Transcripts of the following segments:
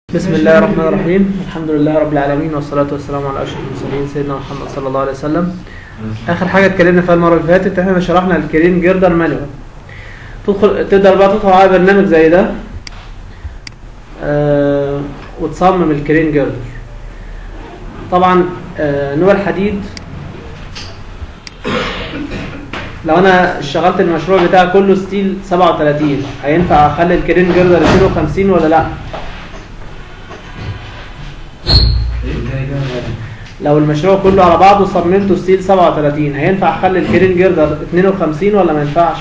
بسم الله الرحمن الرحيم الحمد لله رب العالمين والصلاة والسلام على أشرف المرسلين سيدنا محمد صلى الله عليه وسلم آخر حاجة اتكلمنا فيها المرة اللي فاتت احنا شرحنا الكرين جيردر مانوال تدخل تقدر بقى تدخل على برنامج زي ده آه وتصمم الكرين جيردر طبعا آه نوع الحديد لو انا اشتغلت المشروع بتاعي كله ستيل 37 هينفع اخلي الكرين جيردر 52 ولا لا؟ لو المشروع كله على بعضه صممته ستيل 37 هينفع اخلي الكرين جيردر 52 ولا ما ينفعش؟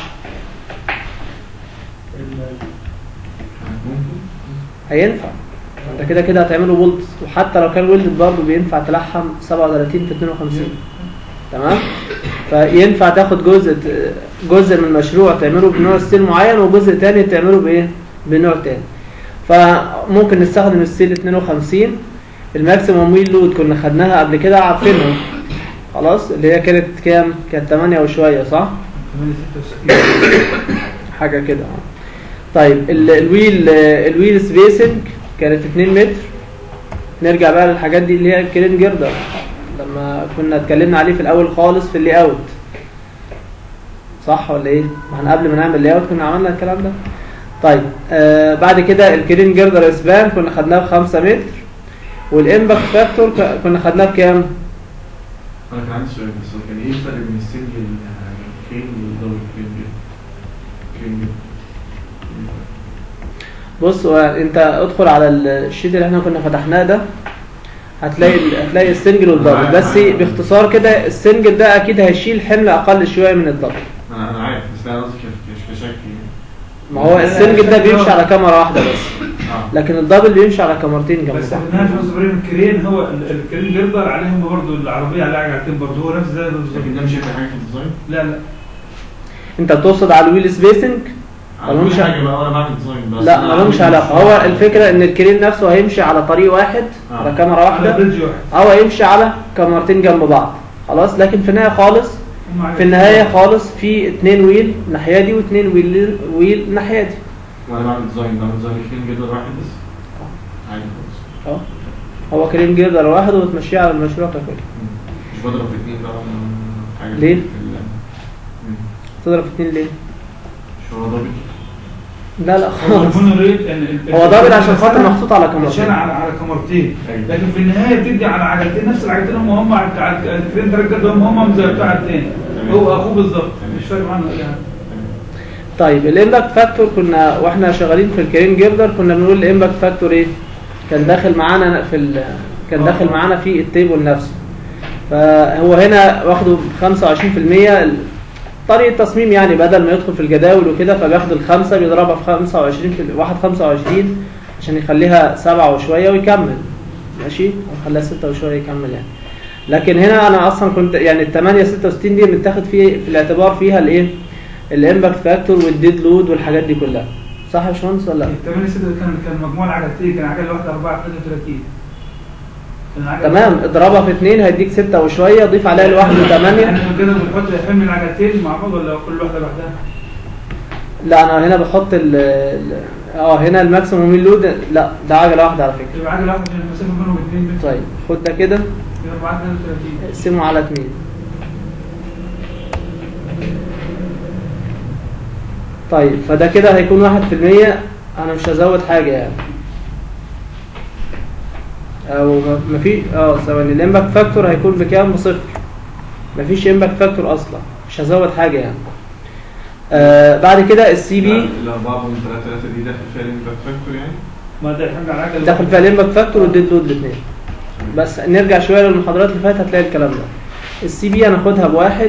هينفع انت كده كده هتعمله بولت وحتى لو كان ولد برضه بينفع تلحم 37 في 52 تمام فينفع تاخد جزء جزء من المشروع تعمله بنوع ستيل معين وجزء تاني تعمله بايه بنوع تاني فممكن نستخدم الستيل 52 الماكسيموم ويل لود كنا خدناها قبل كده عارفينها خلاص اللي هي كانت كام كانت 8 وشويه صح 8 حاجه كده طيب ال- الويل الويل سبيسنج كانت 2 متر نرجع بقى للحاجات دي اللي هي الكرين جيردر لما كنا اتكلمنا عليه في الاول خالص في اللي اوت صح ولا ايه؟ ما احنا قبل ما نعمل اللي اوت كنا عملنا الكلام ده طيب آه بعد كده الكرين جيردر اسبان كنا خدناه ب 5 متر والامباكت فاكتور ك- كنا خدناه بكام؟ انا كان عندي سؤال بس هو كان ايه الفرق بين السنجل كرين والدبل كرين جدا؟ كرين جدا بص هو انت ادخل على الشيت اللي احنا كنا فتحناه ده هتلاقي ال- هتلاقي السنجل والدبل بس باختصار كده السنجل ده اكيد هيشيل حمل اقل شويه من الدبل انا انا عارف بس انا قصدي كش- كش- كشكل يعني. ما هو السنجل ده بيمشي على كاميرا واحده بس اه لكن الدبل بيمشي على كاميرتين جنب بس بعض احنا في مصبرين الكرين هو ال- الكرين جردر عليهم برضه العربيه عليها عجلتين برضه هو نفس ده بالظبط لكن ده مش هيبقى حاجه في الديزاين لا لا انت بتقصد على الويل سبيسنج على ملهمش- كل حاجه بقى وانا بعمل ديزاين بس لا أنا ملهمش عامل علاقه مشروع. هو الفكره ان الكرين نفسه هيمشي على طريق واحد آه. على كاميرا على واحده بريدج واحد او هيمشي على كاميرتين جنب بعض خلاص لكن في النهايه خالص هم في عجلتين. النهايه خالص في اتنين ويل الناحيه دي واتنين ويل ويل الناحيه دي وانا بعمل ديزاين بعمل ديزاين كرين جدا واحد بس عادي خالص اه هو كريم جيردر واحد وتمشيه على المشروع ككل مم. مش بضرب في اتنين بقى حاجه ليه؟ في ال- مم. تضرب اتنين ليه؟ مش هو دبل لا لا هو خالص المونوريل إن- هو دبل عشان خاطر محطوط على عشان كاميرتين على على كاميرتين أيوة. لكن في النهايه بتدي على عجلتين نفس العجلتين هم هم على بتاع الكرين درجه جد هم هم زي بتاع التاني تمام. هو اخوه بالظبط تمام. مش فارق معانا اي حاجه طيب الامباكت فاكتور كنا واحنا شغالين في الكريم جيردر كنا بنقول الامباكت فاكتور ايه؟ كان داخل معانا في ال... كان داخل معانا في التيبل نفسه فهو هنا واخده 25% طريقة تصميم يعني بدل ما يدخل في الجداول وكده فبياخد الخمسة بيضربها في 25 في ال- واحد 25 عشان يخليها سبعة وشوية ويكمل ماشي ويخليها ستة وشوية يكمل يعني لكن هنا انا اصلا كنت يعني ال 8 66 دي متاخد في في الاعتبار فيها الايه؟ الامباكت فاكتور والديد لود والحاجات دي كلها صح يا باشمهندس ولا لا؟ الثمانية ستة كان كان مجموع العجلتين كان عجله واحده 4 33 كان عجلة تمام اضربها في اتنين هيديك ستة وشوية ضيف عليها لوحده احنا 8 كده بنحط حمل العجلتين مع بعض ولا كل واحده لوحدها؟ لا انا هنا بحط ال ال- اه هنا الماكسيموم لود لا ده عجلة واحدة على فكرة يبقى عجله واحده عشان المسافه بينهم 2 متر طيب خد ده كده يبقى 4 33 اقسمه على اتنين طيب فده كده هيكون واحد في المية انا مش هزود حاجة يعني او ما- مفي اه ثواني الامباكت فاكتور هيكون بكام بصفر مفيش امباكت فاكتور اصلا مش هزود حاجة يعني آه بعد كده السي بي الأربعة من ثلاثة ثلاثة دي داخل فيها الإمباكت فاكتور يعني ما ده الحمل على العجله داخل فيها الامباكت فاكتور والديد لود الاثنين بس نرجع شويه للمحاضرات اللي فاتت هتلاقي الكلام ده السي بي هناخدها بواحد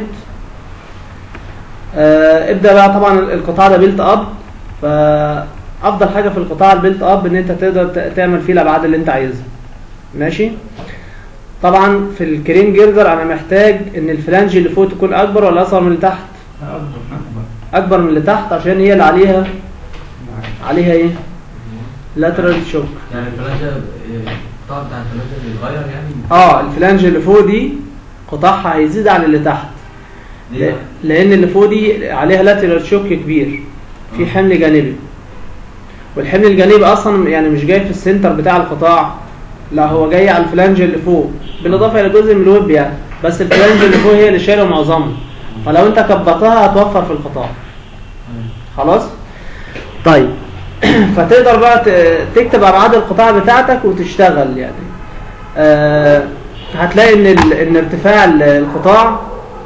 آه ابدا بقى طبعا القطاع ده بيلت اب فافضل حاجه في القطاع البيلت اب ان انت تقدر ت- تعمل فيه الابعاد اللي انت عايزها ماشي طبعا في الكرين جيردر انا محتاج ان الفلانج اللي فوق تكون اكبر ولا اصغر من اللي تحت اكبر اكبر اكبر من اللي تحت عشان هي اللي عليها عليها ايه لاترال شوك يعني الفلاشه القطاع بتاع الفلاشه بيتغير يعني اه الفلانج اللي فوق دي قطاعها هيزيد عن اللي تحت ليه ل- بقى؟ لان اللي فوق دي عليها لاترال شوك كبير في آه. حمل جانبي والحمل الجانبي اصلا يعني مش جاي في السنتر بتاع القطاع لا هو جاي على الفلانج اللي فوق بالاضافه الى جزء من الويب يعني بس الفلانج اللي فوق هي اللي شايله معظمها فلو انت كبرتها هتوفر في القطاع خلاص طيب فتقدر بقى ت- تكتب ابعاد القطاع بتاعتك وتشتغل يعني آه هتلاقي ان ال- ان ارتفاع ال- القطاع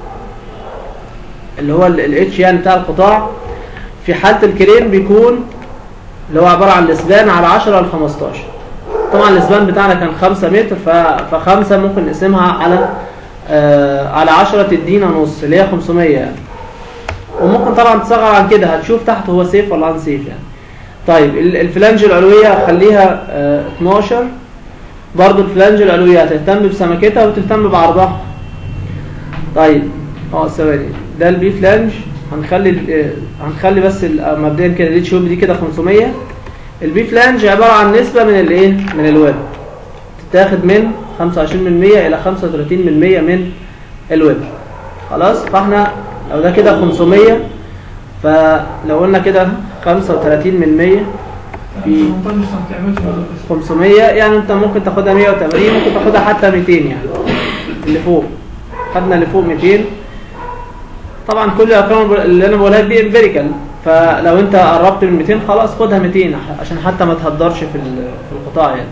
اللي هو الاتش يعني بتاع القطاع في حاله الكرين بيكون اللي هو عباره عن الاسبان على 10 ل 15 طبعا الاسبان بتاعنا كان 5 متر ف 5 ممكن نقسمها على آه على 10 تدينا نص اللي هي 500 يعني وممكن طبعا تصغر عن كده هتشوف تحت هو سيف ولا ان سيف يعني طيب ال- الفلانج العلويه خليها آه 12 برضو الفلانج العلويه هتهتم بسمكتها وتهتم بعرضها طيب اه ثواني ده البي فلانج هنخلي ال- آه، هنخلي بس ال- آه، مبدئيا كده الاتش شوب دي كده 500 البي فلانج عباره عن نسبه من الايه من الويب تتاخد من 25% الى 35% من الويب خلاص فاحنا لو ده كده 500 فلو قلنا كده 35 من 100 في 18 سم تعملش 500 يعني انت ممكن تاخدها 180 ممكن تاخدها حتى 200 يعني اللي فوق خدنا اللي فوق 200 طبعا كل الارقام اللي انا بقولها دي امبيريكال فلو انت قربت من 200 خلاص خدها 200 عشان حتى ما تهدرش في ال- في القطاع يعني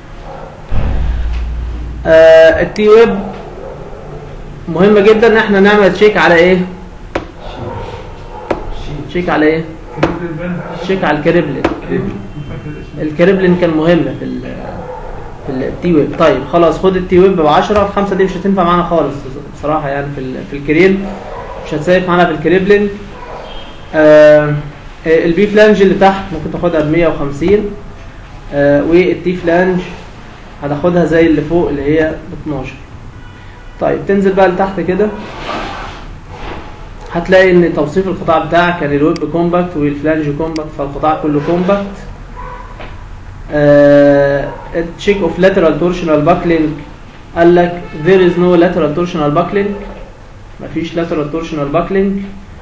آه التي ويب مهم جدا ان احنا نعمل تشيك على ايه تشيك على ايه تشيك على الكريبلين الكريبلين كان مهم في ال في التي ويب طيب خلاص خد التي ويب ب 10 الخمسه دي مش هتنفع معانا خالص بصراحه يعني في ال- في الكرين مش هتسيف معانا في الكريبلين آه البي فلانج اللي تحت ممكن تاخدها ب 150 آه والتي فلانج هتاخدها زي اللي فوق اللي هي ب 12 طيب تنزل بقى لتحت كده هتلاقي ان توصيف القطاع بتاعك كان الويب كومباكت والفلانج كومباكت فالقطاع كله كومباكت تشيك اوف lateral torsional buckling قال لك there is no lateral torsional buckling مفيش lateral torsional buckling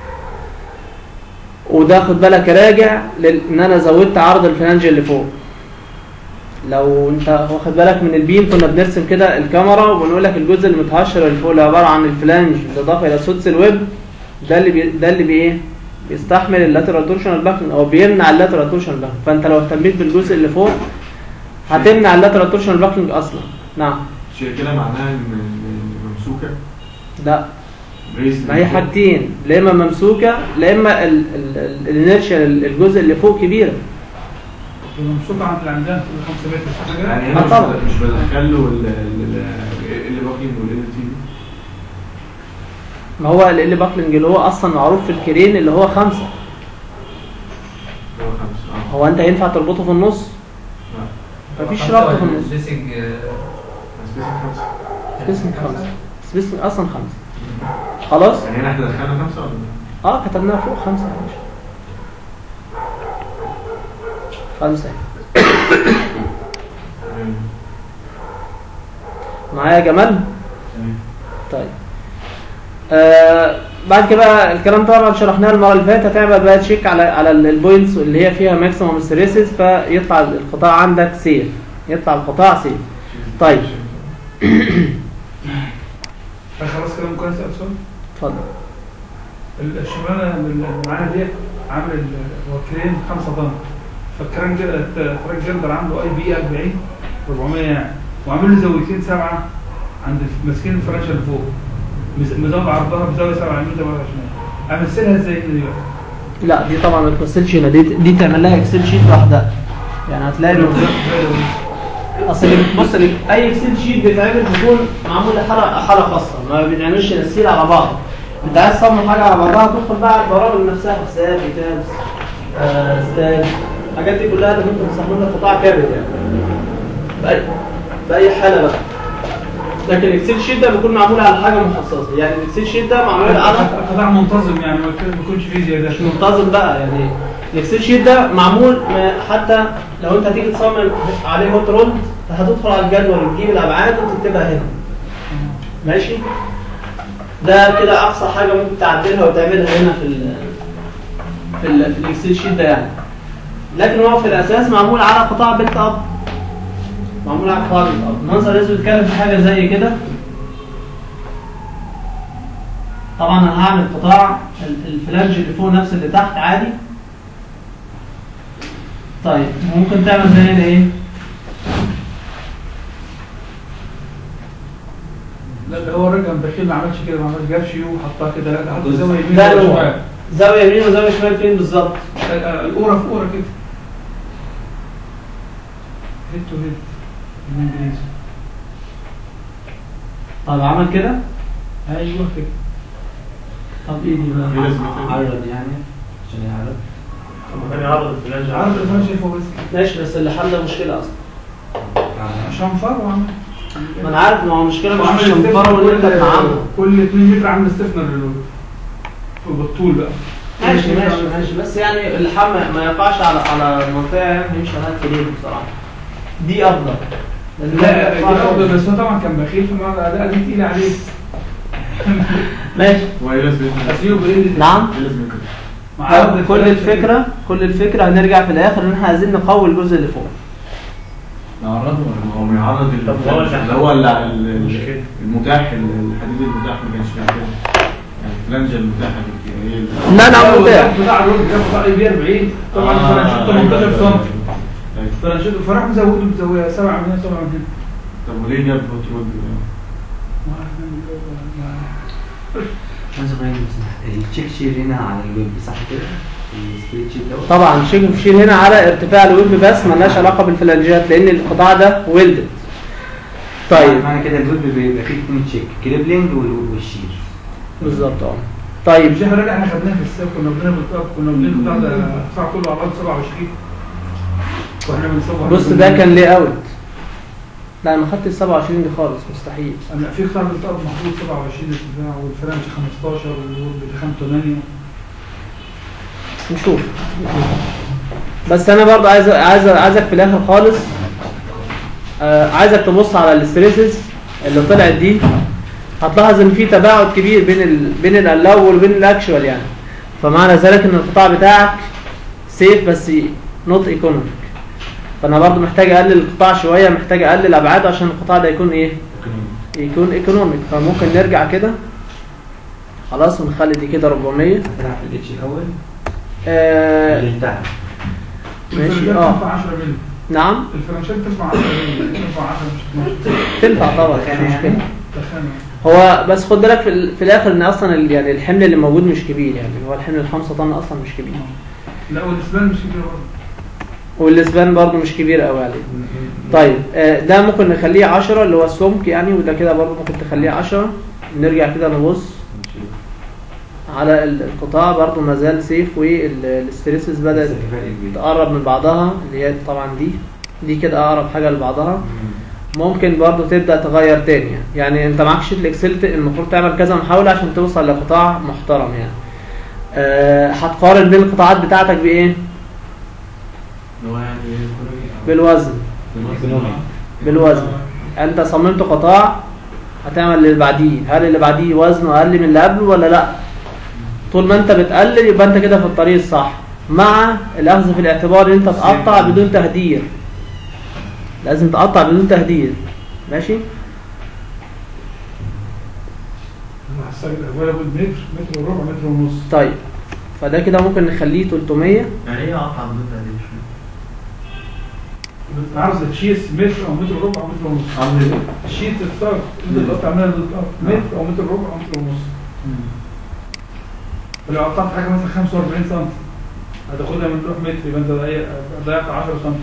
وده خد بالك راجع لل- ان انا زودت عرض الفلانج اللي فوق لو انت واخد بالك من البيم كنا بنرسم كده الكاميرا وبنقول لك الجزء اللي متهشر اللي فوق اللي عباره عن الفلانج بالاضافه الى سدس الويب ده اللي بي ده اللي بي ايه بيستحمل اللاترال تورشنال باكلينج او بيمنع اللاترال تورشنال باكلينج فانت لو اهتميت بالجزء اللي فوق هتمنع اللاترال تورشنال باكلينج اصلا نعم شيء كده معناها ان إن ممسوكه لا بريس ما هي حاجتين لا اما ممسوكه لا اما الانيرشيا الجزء اللي فوق كبيره الممسوكة عند اللي عندها 5 متر صح كده؟ يعني آه انا مش طبعا. مش بدخل له ال- ال- ال- اللي باكينج والال تي ما هو اللي باكلينج اللي هو اصلا معروف في الكرين اللي هو خمسة هو خمسه اه هو انت ينفع تربطه في النص مفيش ربط في النص سبيسنج سبيسنج خمسه سبيسنج خمسة سبيسنج اصلا خمسة خلاص يعني احنا دخلنا خمسه ولا لا؟ اه كتبناها فوق خمسة يا باشا خمسة تمام. معايا يا جمال تمام. طيب آه بعد كده بقى الكلام طبعا شرحناه المره اللي فاتت هتعمل بقى تشيك على على البوينتس اللي هي فيها ماكسيموم ستريسز فيطلع القطاع عندك سيف يطلع القطاع سيف طيب خلاص كده ممكن اسال سؤال اتفضل الشمالة اللي معانا ديت عامل ال- هو كرين 5 طن فالكران جر- الكران جردر عنده اي بي 40 400 يعني وعامل له زاويتين سبعه عند الف- ماسكين الفراشه اللي فوق مز- مزود عرضها بزاويه 7 يمين زاويه شمال امثلها ازاي هنا دلوقتي؟ لا دي طبعا ما تمثلش هنا دي دي تعمل لها اكسل شيت لوحدها يعني هتلاقي إنه- اصل اللي بص اللي- اي اكسل شيت بيتعمل بيكون معمول لحاله حاله خاصه ما بيتعملش تسهيل على بعض انت عايز تصمم حاجه على بعضها تدخل بقى على البرامج نفسها حساب كتاب آه، ستاب الحاجات دي كلها انت ممكن تستخدمها في قطاع كامل يعني باي باي حاله بقى لكن الاكسل شيت ده بيكون معمول على حاجه مخصصه يعني الاكسل شيت ده معمول على قطاع منتظم يعني ما يكون- ما يكونش فيه زياده مش منتظم بقى يعني الاكسل شيت ده معمول ما- حتى لو انت هتيجي تصمم عليه هوت رول هتدخل على الجدول وتجيب الابعاد وتكتبها هنا ماشي ده كده اقصى حاجه ممكن تعدلها وتعملها هنا في ال في ال في الاكسل شيت ده يعني لكن هو في الاساس معمول على قطاع بيلت اب معمول على قطاع بيلت اب المنظر لازم يتكلم في حاجه زي كده طبعا انا هعمل قطاع ال- الفلانج اللي فوق نفس اللي تحت عادي طيب ممكن تعمل زي هنا ايه لا اللي هو الراجل بخيل ما عملش كده ما عملش جابش يو وحطها كده لا ده حط زاويه يمين ده وزاوية هو شمال. زاويه يمين وزاويه شمال فين بالظبط ال- القوره في قوره كده هيد تو هيد بالانجليزي طب عمل كده ايوه كده طب ايه دي إيه بقى لازمتها؟ عرض يعني عشان يعرض كان يعرض الفلاش عارف الفرنش فوق بس ماشي بس اللي حل مشكله اصلا شنفر وعمل ما انا عارف ما هو المشكله مش وعمل في الشنفره واللي انت كل- بتعمله كل 2 متر عامل ستيفنر للود بالطول بقى ماشي ماشي ماشي بس يعني اللحام ما يقعش على على المنطقه يعني يمشي عليها كلين بصراحه دي افضل لأن لا ده دي يقع- افضل بس هو طبعا كان بخيل في مره لا دي تقيله عليه ماشي وايه لازمتها؟ اسيبه بايه نعم ايه لازمتها؟ مع كل الفكره كل الفكره هنرجع في الاخر ان احنا عايزين نقوي الجزء اللي فوق نعرضه ولا ما هو بيعرض ال- طب هو اللي هو ال- ال- مش كده. المتاح ال- الحديد المتاح ما كانش فيها كده يعني الفلانجه المتاحه دي هي ال- لا لا متاح بتاع الرول ده بتاع اي بي 40 طبعا آه، فرنشيت 18 سم أيوة. فرنشيت فراح مزوده بزاويه 7 من هنا 7 من هنا طب وليه جاب بترول بس ابراهيم التشيك شير هنا على الويب صح كده؟ السبريد شيت دوت طبعا شيك شيل هنا على ارتفاع الويب بس ملهاش علاقه بالفلانجات لان القطاع ده ويلدد طيب معنى كده الويب بيبقى فيه اثنين تشيك كريبلينج وال- والشير بالظبط اه طيب مش احنا راجع احنا خدناها في الساب كنا واخدينها بالطاقه كنا واخدين القطاع ده القطاع كله على بعض 27 واحنا بنصور بص ده كان ليه اوت لا ما خدتش 27 دي خالص مستحيل انا في قطاع بالطاقه محطوط 27 ارتفاع والفرنش 15 والبتخان 8 نشوف بس انا برضو عايز عايز عايزك في الاخر خالص آه عايزك تبص على الستريسز اللي طلعت دي هتلاحظ ان في تباعد كبير بين ال... بين الالاو وبين الاكشوال يعني فمعنى ذلك ان القطاع بتاعك سيف بس نوت ايكونوميك فانا برضو محتاج اقلل القطاع شويه محتاج اقلل ابعاده عشان القطاع ده يكون ايه يكون ايكونوميك فممكن نرجع كده خلاص ونخلي دي كده 400 هتلعب في الاتش الاول آه اللي بتاعها ماشي الفرنشات اه تنفع 10 مللي نعم الفرنشات تنفع 10 مللي تنفع 10 مش 12 تنفع طبعا مش مشكله تخانة هو بس خد بالك في, ال- في الاخر ان اصلا ال- يعني الحمل اللي موجود مش كبير يعني هو الحمل الخمسة طن اصلا مش كبير لا والاسبان مش كبير برضه والاسبان برضه مش كبير قوي عليه طيب آه، ده ممكن نخليه 10 اللي هو السمك يعني وده كده برضه ممكن تخليه 10 نرجع كده نبص على ال- القطاع برضه ما زال سيف والستريسز بدات لسه في فرق كبير. تقرب من بعضها اللي هي طبعا دي دي كده اقرب حاجه لبعضها ممكن برضو تبدا تغير تاني يعني, يعني انت معاك شيت الاكسل ت- المفروض تعمل كذا محاوله عشان توصل لقطاع محترم يعني أه هتقارن بين القطاعات بتاعتك بايه اللي هو يعني economic أو- بالوزن economic. بالوزن انت صممت قطاع هتعمل اللي بعديه هل اللي بعديه وزنه اقل من اللي قبله ولا لا طول ما انت بتقلل يبقى انت كده في الطريق الصح مع الاخذ في الاعتبار ان انت تقطع بدون تهدير لازم تقطع بدون تهدير ماشي انا هحسب الافيلابل متر متر وربع متر ونص طيب فده كده ممكن نخليه 300 يعني ايه اقطع بدون تهديد مش فاهم. عاوز تشيس متر او متر وربع او متر ونص عامل ايه؟ الشيت الطاق انت تقطع منها الطاق متر او متر وربع او متر ونص ولو قطعت حاجه مثلا 45 سم هتاخدها من روح متر يبقى انت ضيع- ضيعت 10 سم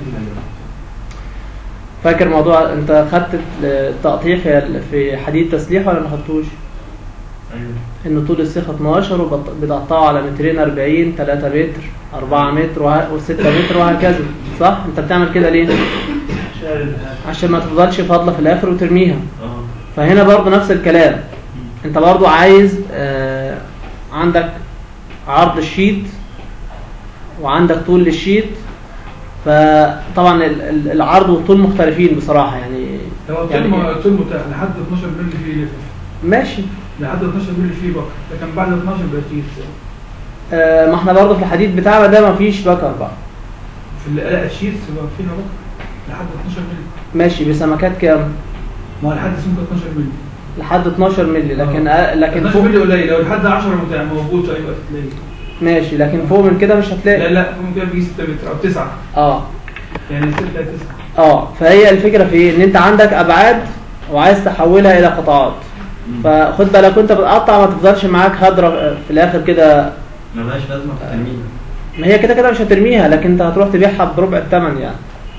فاكر موضوع انت خدت التقطيع في في حديد تسليح ولا ما خدتوش؟ ايوه ان طول السيخ 12 وبتقطعه على مترين 40 3 متر 4 متر و6 متر وهكذا صح؟ انت بتعمل كده ليه؟ عشان ما تفضلش فاضله في الاخر وترميها اه فهنا برضو نفس الكلام انت برضو عايز آه عندك عرض الشيت وعندك طول للشيت فطبعا ال- ال- العرض والطول مختلفين بصراحه يعني هو الطول يعني ما- الطول متاح لحد 12 مللي فيه يلف ماشي لحد 12 مللي فيه بكر لكن بعد 12 بقى تيس آه ما احنا برضو في الحديد بتاعنا ده مفيش بكر بقى في ال- لا الشيت بقى فينا بقى لحد 12 مللي ماشي بسمكات كام ما هو لحد سمك 12 مللي لحد 12 مللي لكن أ- لكن 12 فوق مللي قليل لو لحد 10 متاع موجود في اي وقت تلاقيه ماشي لكن فوق من كده مش لا هتلاقي لا ممكن بيجي 6 متر او 9 اه يعني 6 9 اه فهي الفكره في ايه ان انت عندك ابعاد وعايز تحولها الى قطاعات فخد بالك وانت بتقطع ما تفضلش معاك هدره في الاخر كده ملهاش لازمه في التلميذ ما هي كده كده مش هترميها لكن انت هتروح تبيعها بربع الثمن يعني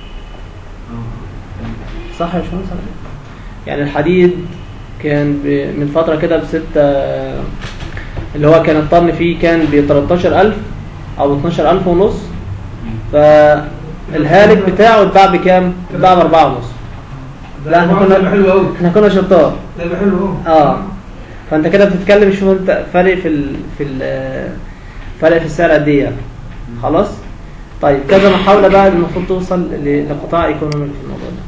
صح يا باشمهندس يعني الحديد كان ب- من فترة كده بستة اللي هو كان الطن فيه كان ب 13000 أو 12000 ونص فالهالك بتاعه اتباع بكام؟ اتباع بأربعة ونص لا، احنا كنا- ده حلو قوي احنا كنا شطار ده يبقى حلو قوي اه فانت كده بتتكلم شوف انت فرق في ال في ال فرق في السعر قد ايه يعني. خلاص طيب كذا محاولة بقى المفروض توصل ل- لقطاع ايكونوميك في الموضوع ده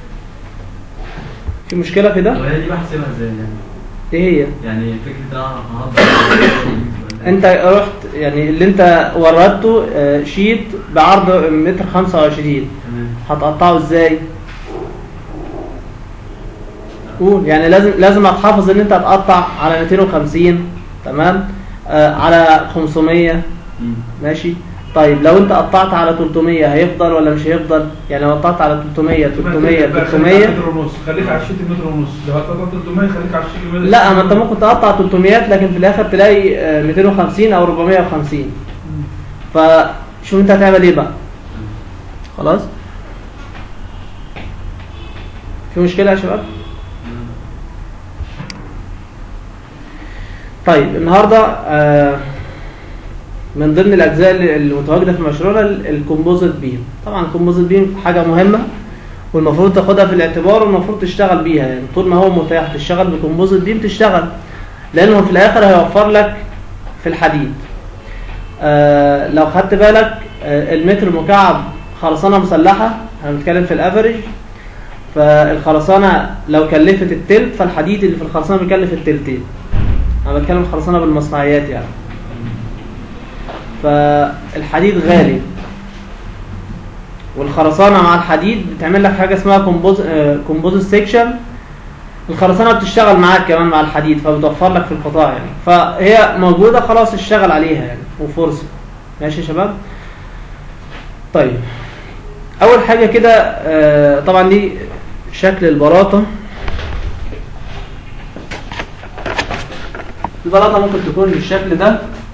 في مشكلة في ده؟ وهي دي بحسبها ازاي يعني ايه هي؟ يعني فكره ان انا ههبط انت رحت يعني اللي انت وردته آه، شيت بعرض متر 25 تمام هتقطعه ازاي؟ قول يعني لازم لازم هتحافظ ان انت هتقطع على 250 تمام؟ آه على 500 مم. ماشي؟ طيب لو انت قطعت على 300 هيفضل ولا مش هيفضل؟ يعني لو قطعت على 300 300 300 متر ونص خليك على الشيت متر ونص لو هتقطع 300 خليك على الشيت متر لا ما انت ممكن تقطع 300 لكن في الاخر تلاقي آه، 250 او 450 فشوف انت هتعمل ايه بقى خلاص في مشكلة يا شباب طيب النهاردة آه، من ضمن الأجزاء اللي- المتواجدة في مشروعنا ال- الكومبوزيت بيم طبعا الكومبوزيت بيم حاجة مهمة والمفروض تاخدها في الاعتبار والمفروض تشتغل بيها يعني طول ما هو متاح تشتغل بكومبوزيت بيم تشتغل لأنه في الآخر هيوفر لك في الحديد آه لو خدت بالك آه المتر مكعب خرسانة مسلحة احنا بنتكلم في الافريج فالخرسانة لو كلفت التلت فالحديد اللي في الخرسانة بيكلف التلتين انا بتكلم خرسانة بالمصنعيات يعني فالحديد غالي والخرسانة مع الحديد بتعمل لك حاجة اسمها كومبوز كومبوزيت سيكشن الخرسانة بتشتغل معاك كمان مع الحديد فبتوفر لك في القطاع يعني فهي موجودة خلاص اشتغل عليها يعني وفرصة ماشي يا شباب طيب أول حاجة كده آه، طبعا دي شكل البلاطة البلاطة ممكن تكون بالشكل ده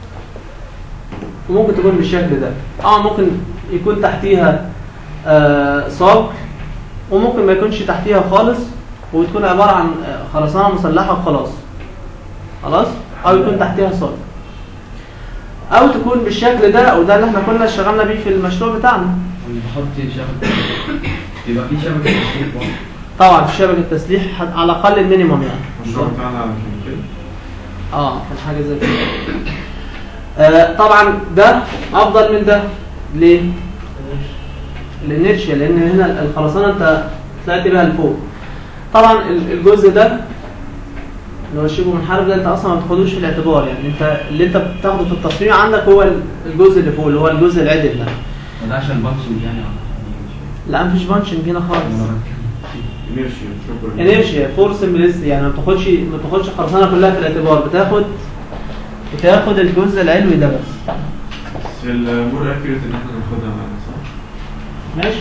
وممكن تكون بالشكل ده اه ممكن يكون تحتيها آه صاج وممكن ما يكونش تحتيها خالص وتكون عبارة عن آه، خرسانة مسلحة وخلاص خلاص او يكون تحتيها صاج او تكون بالشكل ده وده اللي احنا كنا اشتغلنا بيه في المشروع بتاعنا بحط شبكه يبقى في شبكه تشكيل برضه. طبعا في شبكة تسليح حد- على الاقل المينيموم يعني المشروع بتاعنا على كده اه كان حاجه زي كده آه طبعا ده افضل من ده ليه الانيرشيا لان هنا الخرسانه انت طلعت بيها لفوق طبعا ال- الجزء ده اللي هو شبه منحرف ده انت اصلا ما بتاخدوش في الاعتبار يعني انت اللي انت بتاخده في التصميم عندك هو ال- الجزء اللي فوق اللي هو الجزء العدل ده وده عشان البانشنج يعني ولا لا مفيش بانشنج هنا خالص انيرشيا شكرا انيرشيا فورس امبليست يعني ما بتاخدش ما بتاخدش الخرسانه كلها في الاعتبار بتاخد بتاخد الجزء العلوي ده بس بس المور اكيوريت ان احنا ناخدها معانا صح؟ ماشي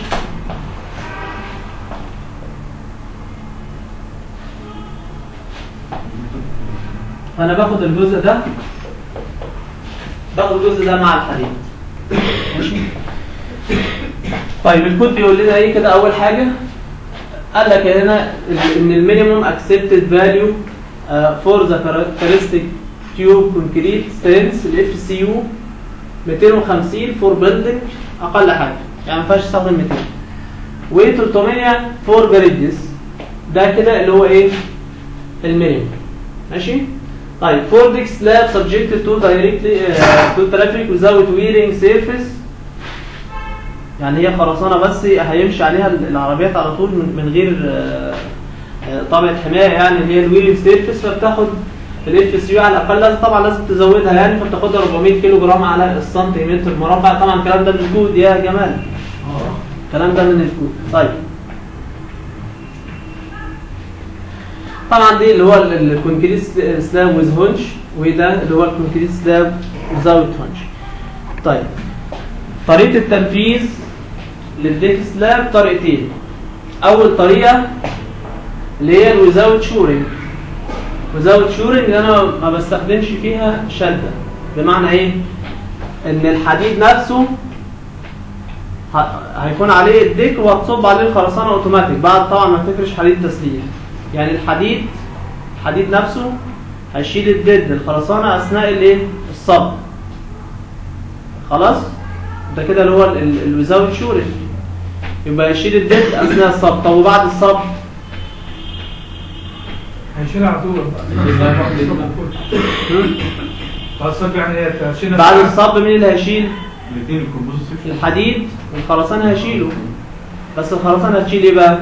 فانا باخد الجزء ده باخد الجزء ده مع الحديد ماشي طيب الكود بيقول لنا ايه كده اول حاجه قال لك هنا ان المينيموم اكسبتد فاليو فور ذا كاركترستيك تيوب كونكريت سترينث الاف سي يو 250 فور بيلدينج اقل حاجه يعني ما ينفعش تستخدم 200 و 300 فور جريدز ده كده اللي هو ايه المينيموم ماشي طيب فور ديك سلاب subjected to directly uh, to traffic without wearing surface يعني هي خرسانه بس هيمشي عليها العربيات على طول من, من غير آه، آه، طابعه حمايه يعني اللي هي الويلنج سيرفيس فبتاخد الاف سي على الاقل لازم طبعا لازم تزودها يعني فبتاخدها 400 كيلو جرام على السنتيمتر مربع طبعا الكلام ده بالكود يا جمال الكلام ده من الكود طيب طبعا دي اللي هو ال- الكونكريت سلاب ويز هونش وده اللي هو الكونكريت سلاب وزاوت هونش طيب طريقة التنفيذ للديك سلاب طريقتين أول طريقة اللي هي الوزاوت شورنج وزاوت شورنج انا ما بستخدمش فيها شده بمعنى ايه ان الحديد نفسه ه- هيكون عليه الديك وهتصب عليه الخرسانه اوتوماتيك بعد طبعا ما تفرش حديد تسليح يعني الحديد الحديد نفسه هيشيل الديد الخرسانه اثناء الايه الصب خلاص ده كده اللي هو الوزاوت شورنج يبقى يشيل الديد اثناء الصب طب وبعد الصب هيشيلها على طول خلاص يعني هي هتشيلها بعد الصب مين اللي هيشيل الاثنين الكومبوزيت سيكشن الحديد والخرسانة هيشيله بس الخرسانة هتشيل ايه بقى؟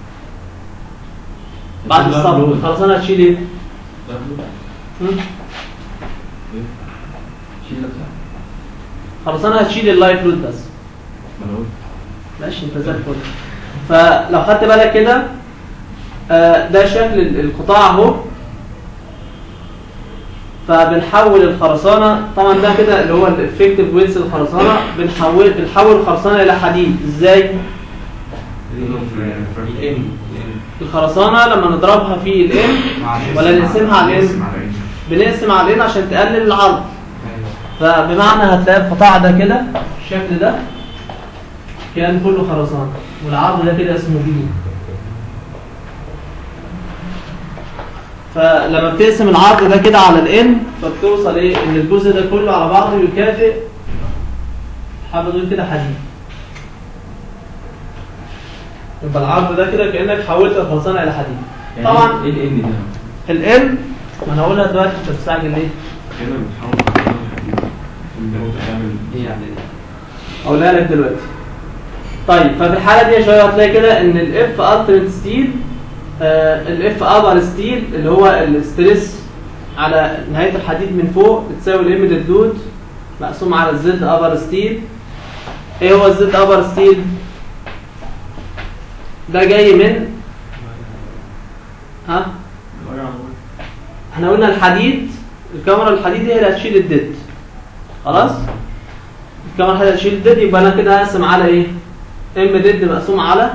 بعد لا، الصب لود. الخرسانة هتشيل ايه؟ لا، هم؟ شيل نفسها الخرسانة هتشيل اللايف لود بس ما انا قلت ماشي انت زي الفل فلو خدت بالك كده آه، ده شكل ال- القطاع اهو فبنحول الخرسانه طبعا ده كده اللي هو الافكتيف ويتس الخرسانه بنحول بنحول الخرسانه الى حديد ازاي الام الخرسانه لما نضربها في الام ولا نقسمها على الام نقسم على الام بنقسم على الام عشان تقلل العرض فبمعنى هتلاقي القطاع ده كده الشكل ده كان كله خرسانه والعرض ده كده اسمه بي فلما بتقسم العرض ده كده على الان فبتوصل ايه ان الجزء ده كله على بعضه يكافئ حابب اقول كده حديد يبقى العرض ده كده كانك حولت الخرسانه الى حديد طبعا ايه الان ده؟ الان ما انا هقولها دلوقتي انت بتستعجل ليه؟ كده بتحاول تحول الحديد ان هو تعمل ايه يعني اقولها لك دلوقتي طيب ففي الحاله دي يا شباب هتلاقي كده ان الاف التيميت ستيل الاف ابر ستيل اللي هو الاستريس على نهايه الحديد من فوق بتساوي الام دود مقسوم على الزد ابر ستيل ايه هو الزد ابر ستيل ده جاي من ها احنا قلنا الحديد الكاميرا الحديد هي اللي هتشيل الديد خلاص الكاميرا الحديد هتشيل الديد يبقى انا كده هقسم على ايه ام ديد مقسوم على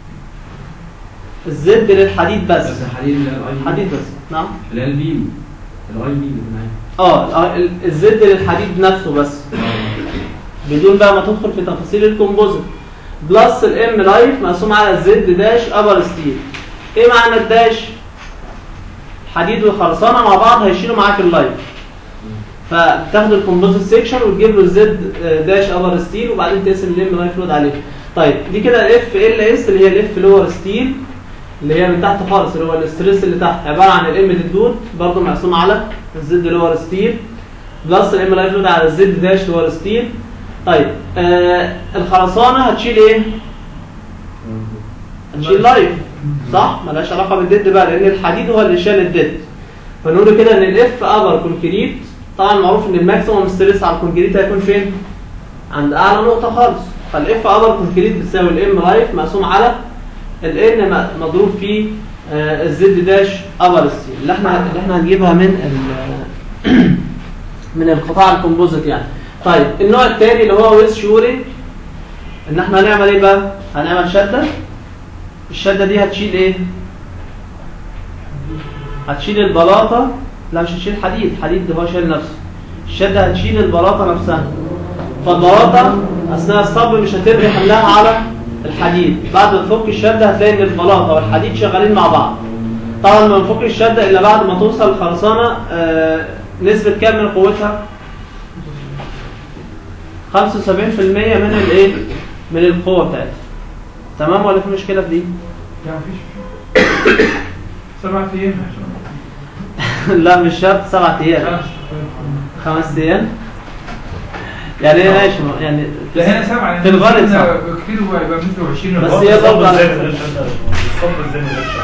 الزد للحديد بس بس الحديد اللي هي الاي بي حديد بس نعم اللي هي البيم الاي بي اللي معايا اه ال- الزد للحديد نفسه بس بدون بقى ما تدخل في تفاصيل الكومبوزيت بلس الام لايف مقسوم على الزد داش ابر ستيل ايه معنى الداش حديد وخرسانه مع بعض هيشيلوا معاك اللايف فبتاخد الكومبوزيت سيكشن وتجيب له الزد داش ابر ستيل وبعدين تقسم الام لايف لود عليه طيب دي كده الاف ال اس اللي هي الاف لور ستيل اللي هي من تحت خالص اللي هو الاستريس اللي تحت عباره عن الام دود برضه مقسوم على الزد لور ستيل بلس الام لايف لود على الزد داش لور ستيل طيب آه الخرسانه هتشيل ايه؟ هتشيل لايف صح؟ ملهاش علاقه بالديد بقى لان الحديد هو اللي شال الديد فنقول كده ان الاف ابر كونكريت طبعا معروف ان الماكسيموم ستريس على الكونكريت هيكون فين؟ عند اعلى نقطه خالص فالاف ابر كونكريت بتساوي الام لايف مقسوم على الان مضروب في آه، الزد داش ابر ستيل اللي احنا اللي احنا هنجيبها من ال- من القطاع الكومبوزيت يعني طيب النوع الثاني اللي هو ويز شورنج ان احنا هنعمل ايه بقى هنعمل شده الشده دي هتشيل ايه هتشيل البلاطه لا مش هتشيل حديد حديد ده هو شايل نفسه الشده هتشيل البلاطه نفسها فالبلاطه اثناء الصب مش هترمي حملها على الحديد بعد ما تفك الشده هتلاقي ان البلاطه والحديد شغالين مع بعض طبعا ما نفك الشده الا بعد ما توصل الخرسانه آه نسبه كام من قوتها 75% من الايه من القوه بتاعتها تمام ولا في مشكله في دي لا مفيش سبع ايام لا مش شرط سبعة ايام خمس ايام يعني ايه ماشي يعني ده هنا سبعة في الغالب هنا سبعة. كتير ويبقى 120 بس هي برضه على الصب ازاي ده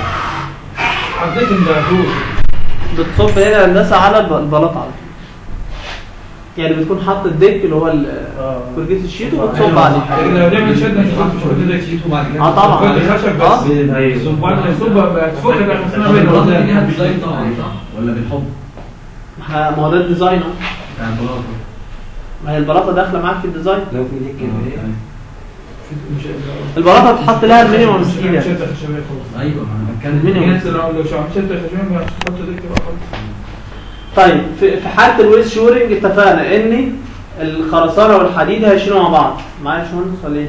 حطيت ان ده دور بتصب هنا هندسه على الب- البلاط على طول. يعني بتكون حاطط الديك اللي هو اه الكورجيت الشيت وبتصب عليه لكن لو نعمل شد مش هتحط مش هتقدر تشيل اه طبعا كل خشب اه بس ايوه وبعد ما يصب بقى تفك بقى اسمها البلاطه دي ليها بين ديزاين طبعا صح ولا بالحب ما ما هو ده الديزاين اهو بتاع البلاطه ما هي البلاطه داخله معاك في الديزاين لو في ديك كده البلاطه بتحط لها المينيمم ستيل يعني. شد خشبيه خالص ايوه ما انا بتكلم المينيمم. الناس لو لو شو عم شد خشبيه مش هتحط ديك بقى خالص طيب في في حاله الويز شورنج اتفقنا ان الخرسانه والحديد هيشيلوا مع بعض معايا يا باشمهندس ولا ايه؟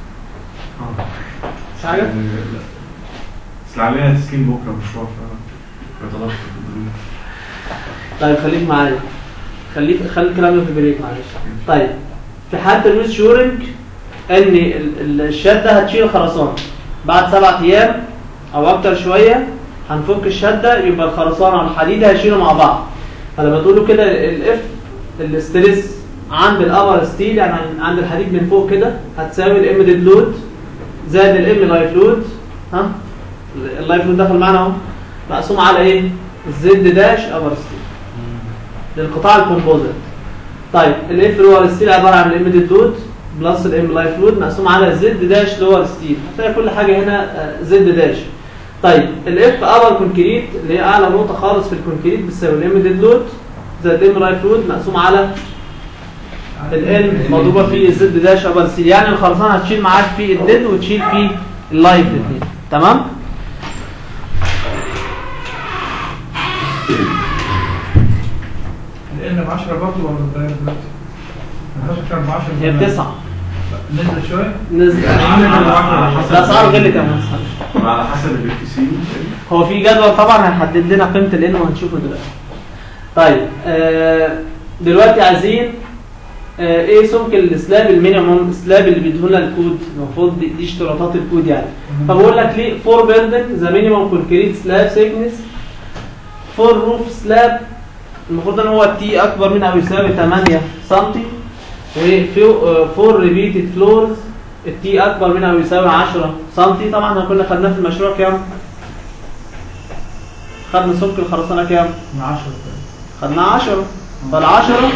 مش حاجه؟ لا بس عليها تسليم بكره مشروع ف بتضغط في الدنيا. طيب خليك معايا خليك خلي الكلام ده في البريك معلش طيب في حاله الويز شورنج ان ال- ال- الشده هتشيل الخرسانه بعد سبعة ايام او اكتر شويه هنفك الشده يبقى الخرسانه والحديد هيشيلوا مع بعض فلما تقولوا كده الاف الاستريس عند الابر ستيل يعني عند الحديد من فوق كده هتساوي الام ديد لود زائد الام لايف لود ها اللايف لود دخل معانا اهو مقسوم على ايه؟ الزد داش ابر ستيل للقطاع الكومبوزيت طيب الاف اللي هو الستيل عباره عن الام ديد لود بلس الام لايف لود مقسوم على زد داش اللي هو الستيل هتلاقي كل حاجه هنا آه، زد داش طيب الاف ابر كونكريت اللي هي اعلى نقطه خالص في الكونكريت بتساوي الام ديد لود زائد الام لايف لود مقسوم على ال مضروبه في الزد داش ابر ستيل يعني الخرسانه هتشيل معاك في الديد وتشيل في اللايف الاثنين تمام لان ب 10 برضه ولا اتغير دلوقتي؟ الخشب كان ب 10 هي بتسعه نزل شويه نزل على حسب- الاسعار غلت يا مهندس على حسب الاف سي هو في جدول طبعا هيحدد لنا قيمه الان وهنشوفه دلوقتي طيب آه دلوقتي عايزين آه ايه سمك السلاب المينيموم سلاب اللي بيديه لنا الكود المفروض دي, دي اشتراطات الكود يعني فبقول لك ليه فور بيلدنج ذا مينيموم كونكريت سلاب سيكنس فور روف سلاب المفروض ان هو التي اكبر من او يساوي 8 سم وفور ريبيتد فلورز التي اكبر من او يساوي 10 سم طبعا احنا كنا خدناه في المشروع كام؟ خدنا سمك الخرسانه كام؟ من 10 خدنا 10 فالعشرة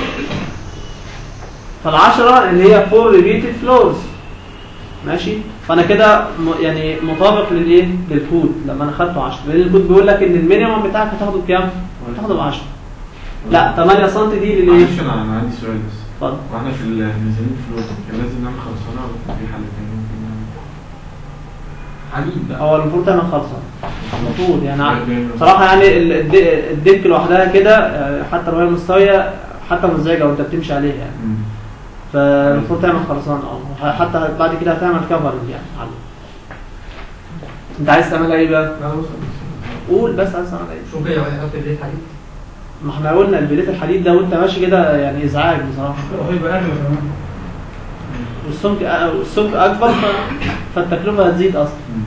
فالعشرة اللي هي فور ريبيتد فلورز ماشي فانا كده م- يعني مطابق للايه للكود لما انا خدته 10 لان الكود بيقول لك ان المينيمم بتاعك هتاخده بكام هتاخده ب 10 لا 8 سم دي للايه معلش انا أنا عندي سؤال بس اتفضل واحنا في الميزانين فلوت كان لازم نعمل خرسانه ولا كان في حل تاني ممكن نعمل حديد بقى هو المفروض تعمل خلصه المفروض يعني لا، ع- دايما. صراحه يعني ال- الد- الديك لوحدها كده آه، حتى لو هي مستويه حتى مزعجه وانت بتمشي عليها يعني مم. فالمفروض تعمل خرسانه اه حتى بعد كده هتعمل كفرنج يعني عليه. انت عايز تعملها ايه بقى؟ قول بس عايز تعمل ايه؟ شو كده يحط بليت حديد ما احنا قلنا البليت الحديد ده وانت ماشي كده يعني ازعاج بصراحه وهيبقى اغلى كمان والسمك أ- والسمك اكبر ف... فالتكلفه هتزيد اصلا مم.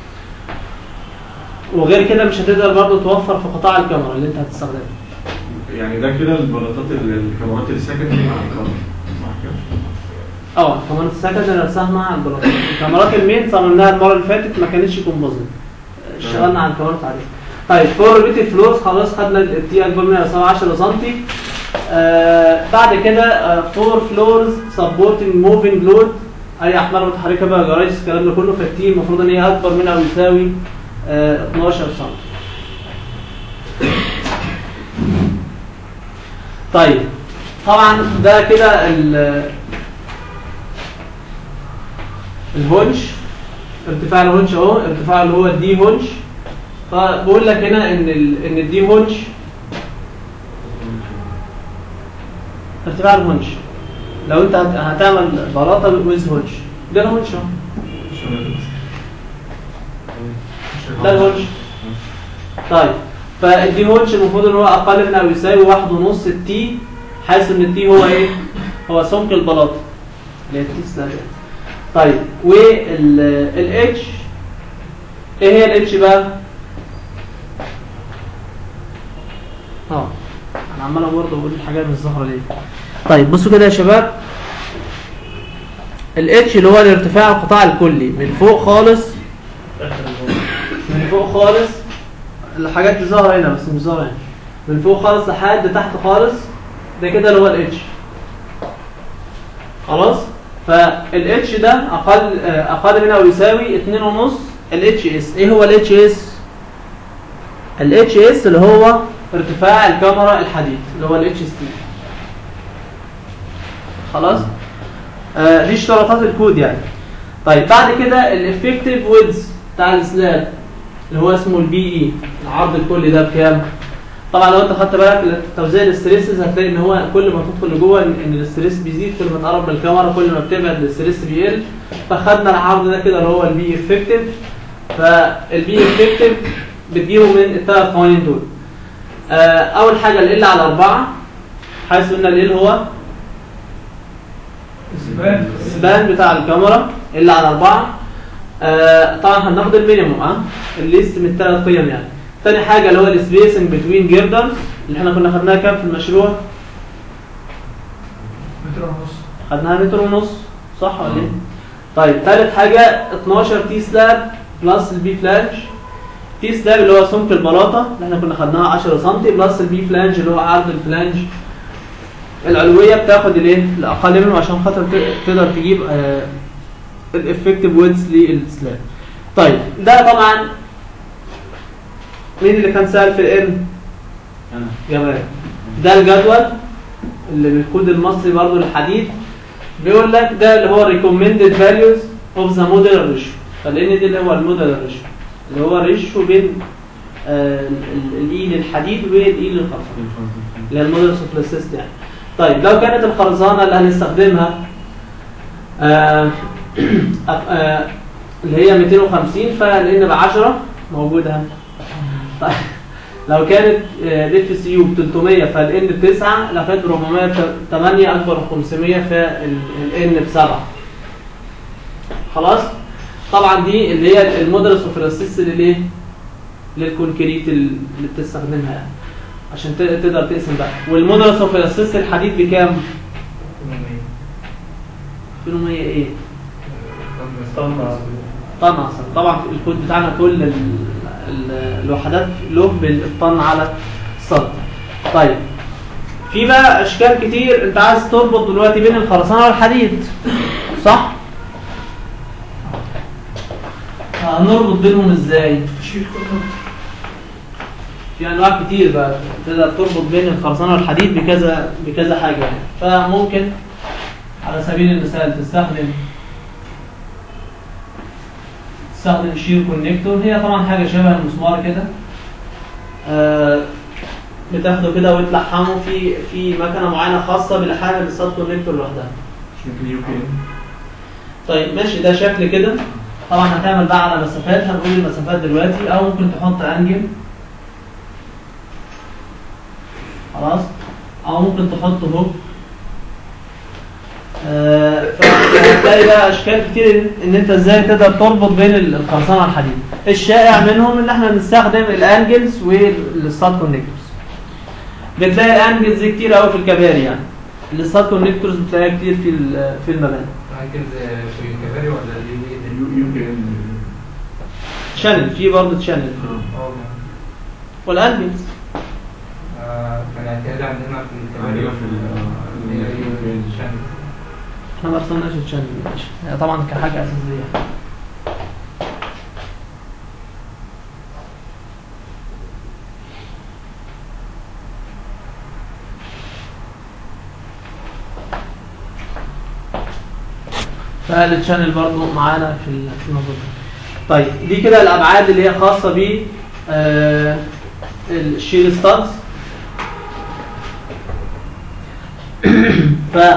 وغير كده مش هتقدر برضه توفر في قطاع الكاميرا اللي انت هتستخدمه يعني ده كده البلاطات ال- الكاميرات السكندري مع الكاميرا صح كده؟ اه كاميرا السكندري نفسها مع البلاطات الكاميرات المين صممناها المره اللي فاتت ما كانتش كومبوزيت اشتغلنا على الكاميرات عليها طيب فور بيتي فلورز خلاص خدنا التي اكبر من يساوي 10 سم آه بعد كده فور فلورز سبورتنج موفينج لود اي احمال متحركه بقى جرايز الكلام ده كله فالتي المفروض ان هي اكبر من او يساوي آه 12 سم طيب طبعا ده كده ال- الهونش ارتفاع الهونش اهو ارتفاع اللي هو الدي هونش فبقول لك هنا ان ال ان الدي هونش ارتفاع الهونش لو انت هت- هتعمل بلاطه ويز هونش ده الهونش اهو ده الهونش طيب فالدي هونش المفروض ان هو اقل من او يساوي واحد ونص التي حيث ان التي هو ايه؟ هو سمك البلاطه اللي هي التي سلاب يعني. طيب والاتش ايه هي الاتش بقى؟ اه انا عمال برضه بقول الحاجات مش ظاهره ليه طيب بصوا كده يا شباب الاتش اللي هو الارتفاع القطاع الكلي من فوق خالص من فوق خالص الحاجات دي ظاهره هنا بس مش ظاهره هنا من فوق خالص لحد تحت خالص ده كده اللي هو الاتش خلاص فالاتش ده اقل آه، اقل من او يساوي 2.5 الاتش اس ايه هو الاتش اس الاتش اس اللي هو ارتفاع الكاميرا الحديد اللي هو الاتش اس تي خلاص آه دي اشتراطات الكود يعني طيب بعد كده الافكتيف ويدز بتاع السلاب اللي هو اسمه البي اي العرض الكلي ده بكام طبعا لو انت خدت بالك توزيع الاستريسز هتلاقي ان هو كل ما تدخل لجوه ان إن الاستريس بيزيد كل ما تقرب من الكاميرا كل ما بتبعد الاستريس بيقل فخدنا العرض ده كده اللي هو البي افكتيف فالبي افكتيف بتجيبه من الثلاث قوانين دول آه اول حاجه ال على 4 حيث ان ال هو السبان السبان بتاع الكاميرا اللي على أربعة آه طبعا هناخد المينيموم اه الليست من الثلاث قيم يعني تاني حاجة اللي هو السبيسنج بتوين جيردرز اللي احنا كنا خدناها كام في المشروع؟ متر ونص خدناها متر ونص صح ولا ايه؟ طيب تالت حاجة 12 تي سلاب بلس البي فلانج تي سلاب اللي هو سمك البلاطة اللي احنا كنا خدناها 10 سم بلس البي فلانج اللي هو عرض الفلانج العلوية بتاخد الايه؟ الأقل منه عشان خاطر ت- تقدر تجيب آه الافكتيف ويدز للسلاب. طيب ده طبعا مين اللي كان سأل في الان؟ انا جمال ده الجدول اللي بالكود المصري برضو للحديد بيقول لك ده اللي هو recommended values of the modular ratio فلان دي اللي هو الموديل ريشيو اللي هو ريشيو بين آه الاي للحديد والاي للخرسانه اللي هي الموديل سوبلاسيست يعني طيب لو كانت الخرسانه اللي هنستخدمها آه آه اللي هي 250 فلان ب 10 موجوده طيب لو كانت ديف سي يو ب 300 فالان ب 9 لو كانت ب 408 اكبر من 500 فالان ب 7 خلاص طبعا دي اللي هي المودرس اوف ريسيست للايه للكونكريت اللي بتستخدمها يعني عشان ت- تقدر تقسم بقى والمودرس اوف ريسيست الحديد بكام 800 ايه طبعا طن اصلا طبعا الكود بتاعنا كل ال- ال- الوحدات له بالطن على السنتي طيب في بقى اشكال كتير انت عايز تربط دلوقتي بين الخرسانه والحديد صح هنربط بينهم ازاي في انواع كتير بقى تقدر تربط بين الخرسانه والحديد بكذا بكذا حاجه يعني فممكن على سبيل المثال تستخدم تستخدم شير كونكتور هي طبعا حاجه شبه المسمار كده آه بتاخده كده وتلحمه في في مكنه معينه خاصه بلحام السب كونكتور لوحدها مش ممكن يو كي طيب ماشي ده شكل كده طبعا هتعمل بقى على مسافات هنقول المسافات دلوقتي او ممكن تحط انجل خلاص او ممكن تحط هوك آه، فهتلاقي بقى اشكال كتير ان- ان انت ازاي تقدر تربط بين ال- الخرسانه والحديد الشائع منهم ان احنا بنستخدم الانجلز والستار كونكتورز بتلاقي الانجلز دي كتير قوي في الكباري يعني الستار كونكتورز بتلاقيها كتير في ال- في المباني ممكن في الكباري ولا دي يو يو كي شانل في برضه شانل والانجلز كان اعتياد عندنا في الكباري عندنا في ال- هي ال- الشمس. احنا ما رسمناش الشانل ماشي هي طبعا كحاجه اساسيه فالتشانل برضو معانا في ال- في الموضوع ده. طيب دي كده الابعاد اللي هي خاصه ب آه، الشيل ستاتس ف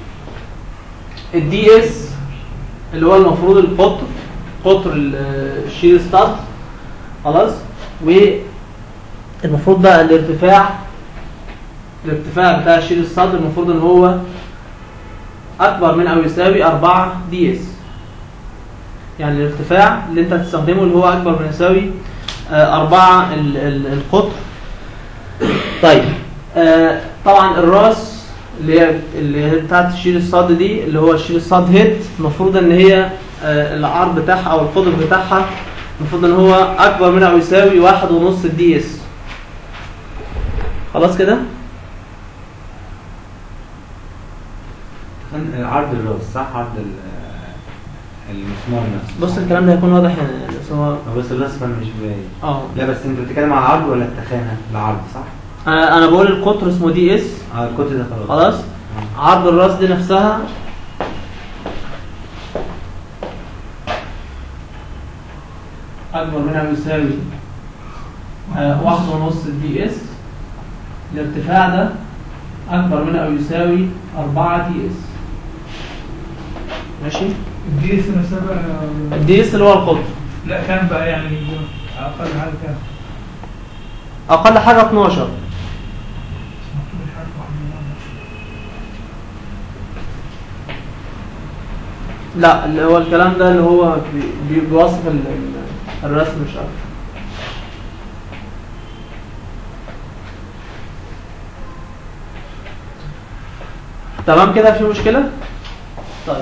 الدي اس اللي هو المفروض القطر قطر ال- الشيل ستات خلاص والمفروض بقى الارتفاع الارتفاع بتاع الشيل ستات المفروض ان هو اكبر من او يساوي 4 دي اس يعني الارتفاع اللي انت هتستخدمه اللي هو اكبر من يساوي 4 القطر طيب آه، طبعا الراس اللي هي اللي هي بتاعت الشيل الصاد دي اللي هو الشيل الصاد هيد المفروض ان هي آه، العرض بتاعها او القطر بتاعها المفروض ان هو اكبر من او يساوي واحد ونص الدي اس خلاص كده أن- عرض الراس صح عرض ال- المسمار نفسه بص الكلام ده هيكون واضح هنا بس هو بس الاصفر مش باين اه لا بس انت بتتكلم على العرض ولا التخانه العرض صح انا أنا بقول القطر اسمه دي اس اه الكوت ده خلاص خلاص آه. عرض الراس دي نفسها أكبر من أو يساوي آه، واحد ونص دي اس الارتفاع ده أكبر من أو يساوي أربعة دي اس ماشي الدي اس نفسها بقى الدي اس اللي هو القطر لا كام بقى يعني اقل حاجه كام؟ أقل حاجة 12 مش عارف واحد من واحد. لا اللي هو الكلام ده اللي هو بي- بي- بيوصف ال- ال- الرسم مش أكتر تمام كده في مشكلة؟ طيب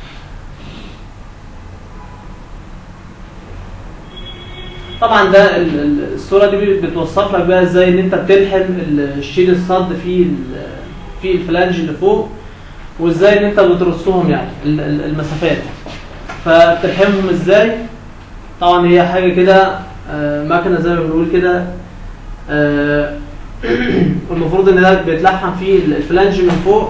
طبعا ده ال- ال- الصورة دي بتوصف لك بقى ازاي ان انت بتلحم ال- الشيل الصد في ال- في الفلانج اللي فوق وازاي ان انت بترصهم يعني ال- ال- المسافات فبتلحمهم ازاي طبعا هي حاجه كده آه، مكنه زي ما بنقول كده آه، المفروض ان ده بيتلحم فيه ال- الفلانج من فوق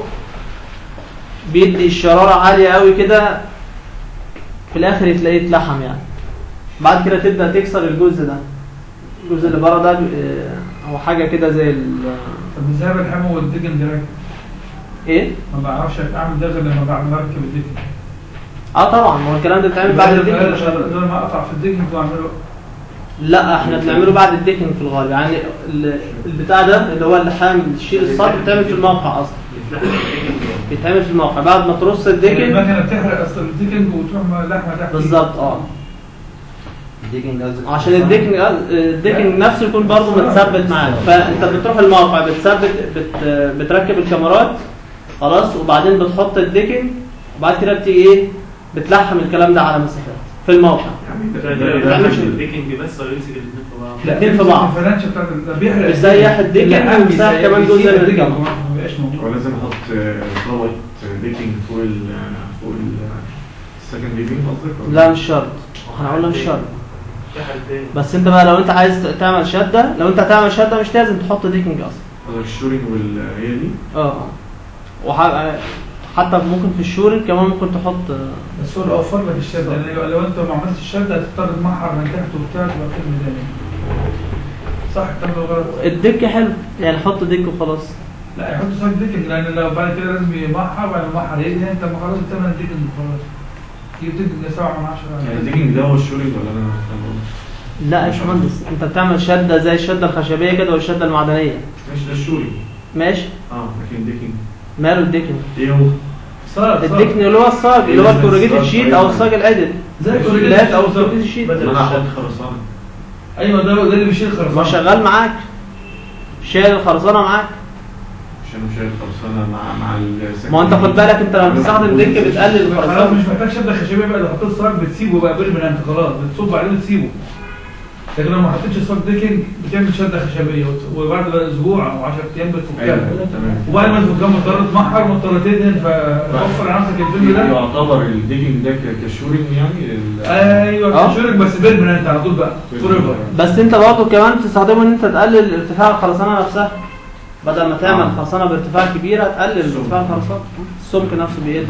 بيدي الشراره عاليه قوي كده في الاخر تلاقيه اتلحم يعني بعد كده تبدا تكسر الجزء ده الجزء اللي بره ده آه، هو حاجه كده زي ال- طب ازاي بلحمه والديجن ده راكب؟ ايه ما بعرفش اعمل ده غير لما بعد ما اركب الديجن اه طبعا هو الكلام ده بيتعمل بعد الديكنج مش قبل. بدل ما اقطع في الديجن واعمله لا احنا بنعمله بعد الديكنج في الغالب يعني ال- البتاع ده اللي هو اللحام الشيل الصد بيتعمل في الموقع اصلا بيتعمل في الموقع بعد ما ترص الديكنج المكنه بتحرق اصلا الديجن وتروح لحمه تحت بالظبط اه الديكنج قصدك عشان الديكنج الديكنج نفسه يكون برضه متثبت معاك فانت بتروح الموقع بتثبت بت بتركب الكاميرات خلاص وبعدين بتحط الديكنج وبعد كده بتيجي ايه بتلحم الكلام ده على مسافات في الموقع يعني مش- الديكنج بس ولا يمسك الاثنين في بعض؟ الاتنين في بعض. الفلانشه بتاعت ال- ده بيحرق بيسيح الديجن لا، وبيسيح بيسيح- كمان جزء بيسيح من الديجن الكاميرا. كمان، ما بيبقاش موجود هو لازم احط آه، طبقه ديكنج فوق ال فوق السكند ليفنج قصدك ولا؟ لا مش شرط هنقول له مش شرط في حالتين بس انت بقى لو انت عايز تعمل شده لو انت هتعمل شده مش لازم تحط ديكنج اصلا قصدك الشورينج وال هي دي اه اه وح- حتى ممكن في الشورنج كمان ممكن تحط بس هو اللي اوفر لك الشده يعني لو انت ما عملتش الشده هتضطر تمحر من تحت وبتاع تبقى فيلم تاني صح الكلام ده غلط الدك حلو يعني حط ديك وخلاص لا يحط صاج ديكنج لان لو بعد كده لازم يمحر بعد ما يمحر يدهن انت ما خلاص الثمن ديكنج خلاص يجيب ديكنج 7 من 10 يعني الديكنج ده هو الشورينج ولا انا فاهم غلط؟ لا يا باشمهندس انت بتعمل شده زي الشده الخشبيه كده والشده المعدنيه ماشي ده الشورينج ماشي اه لكن الديكنج ماله الديكنج ايه هو؟ صاج الديكنج اللي هو الصاج اللي هو الكورجيتد شيت او الصاج العدل زي لا او الكورجيتد شيت ما انا هحط خرسانه ايوه ده ده اللي بيشيل خرسانه ما شغال معاك شايل الخرسانه معاك عشان انا شايل خرسانه مع مع السكند ما هو انت خد بالك انت لما بتستخدم ديك بتقلل خلاص الخرسانه مش محتاج شده خشبيه بقى لو حطيت صاج بتسيبه بقى بيرمننت خلاص بتصب عليه وتسيبه لكن لو ما حطيتش صاج ديكنج بتعمل شده خشبيه وت- وبعد اسبوع او 10 ايام بتفكها ايوه تمام وبعد ما تفكها مضطر تمحر مضطر تدهن فتوفر على نفسك الفيلم ده يعتبر الديكنج ده ك- كشورينج يعني ال- ايوه اه. شورك بس بيرمننت على طول بقى فور ايفر بس انت برضه كمان بتستخدمه ان انت تقلل ارتفاع الخرسانه نفسها بدل ما تعمل آه. خرسانه بارتفاع كبير هتقلل السمك. ارتفاع الخرسانه السمك نفسه بيقل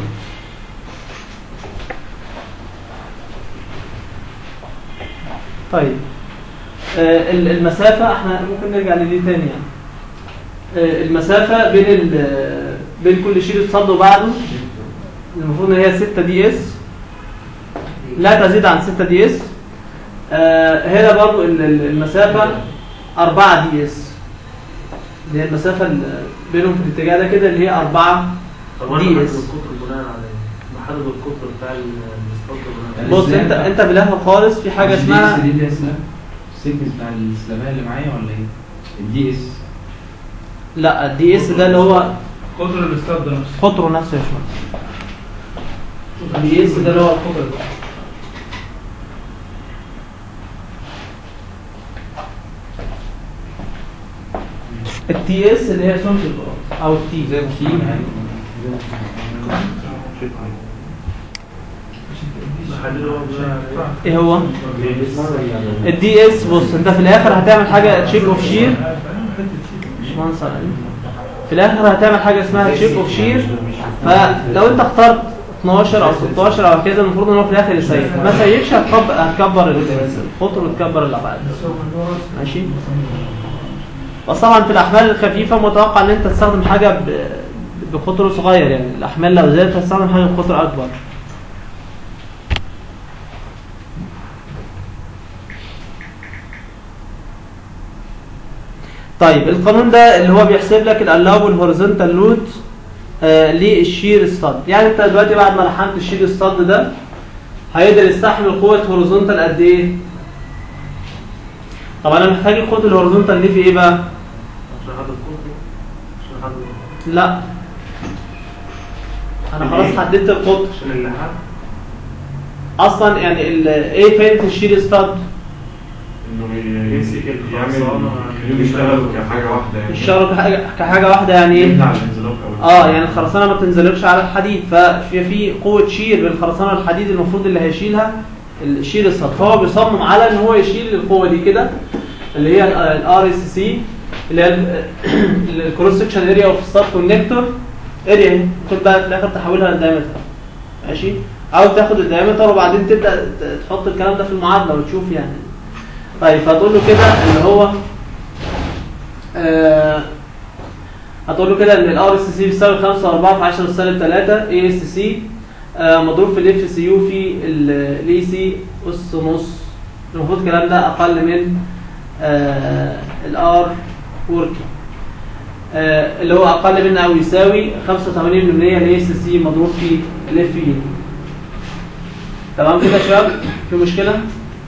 طيب آه، ال- المسافة احنا ممكن نرجع لدي تاني يعني آه، المسافة بين ال- بين كل شيء صد وبعده المفروض ان هي 6 دي اس لا تزيد عن 6 دي اس آه، هنا برضو ال- ال- المسافة 4 دي اس اللي هي المسافة اللي بينهم في الاتجاه ده كده اللي هي 4 طب انا دي بحدد اس. القطر بناء على ايه؟ بحدد القطر بتاع المستقبل بناء على بص انت انت بالاخر خالص في حاجة اسمها دي اللي اسمها السيكنس بتاع السلامية اللي معايا ولا ايه؟ الدي اس لا الدي اس ده اللي هو قطر الاستاد ده نفسه قطره نفسه يا شباب الدي اس ده اللي هو القطر ده التي اس اللي هي سمك البراز او التي زي الكيم يعني تشيك نحدده بقى ايه هو الدي اس بص انت في الاخر هتعمل حاجه تشيك اوف شير باشمهندس علي. في الاخر هتعمل حاجه اسمها تشيك اوف شير فلو انت اخترت 12 او 16 او كده المفروض ان هو في الاخر يسيب ما سيبش هتكبر هتكبر القطر وتكبر الابعاد ماشي بس طبعا في الاحمال الخفيفه متوقع ان انت تستخدم حاجه ب- بقطر صغير يعني الاحمال لو زادت هتستخدم حاجه بقطر اكبر طيب القانون ده اللي هو بيحسب لك الالاب والهوريزونتال لود آه للشير ستاد يعني انت دلوقتي بعد ما لحمت الشير ستاد ده هيقدر يستحمل قوه هوريزونتال قد ايه طب انا محتاج القوه الهوريزونتال دي في ايه بقى عشان حد الكوكو عشان حد لا انا خلاص حددت القطر عشان اللحام اصلا يعني ال- ايه فايده الشير ستاد انه ي- يمسك يعمل الخرسانة. يخليهم يشتغلوا كحاجه واحده يعني الشرط كحاجه كحاجه واحده يعني ايه يمنع الانزلاق او اه يعني الخرسانه ما بتنزلقش على الحديد ففي في قوه شير بين الخرسانه والحديد المفروض اللي هيشيلها الشير السطح فهو بيصمم على ان هو يشيل القوه دي كده اللي هي الار اس سي اللي هي الكروس سكشن اريا اوف ستار كونكتور اريا ممكن بقى في الاخر تحولها للدايمتر ماشي او تاخد الدايمتر وبعدين تبدا ت- تحط الكلام ده في المعادله وتشوف يعني طيب فتقول له كده اللي هو آه هتقول له كده ان الار اس سي بيساوي 5 4 في 10 سالب 3 اي اس سي مضروب في الاف سي يو في الاي سي اس نص المفروض الكلام ده اقل من الار ورك اللي هو اقل من او يساوي 85 من الاي اس سي مضروب في الاف يو تمام كده يا شباب في مشكله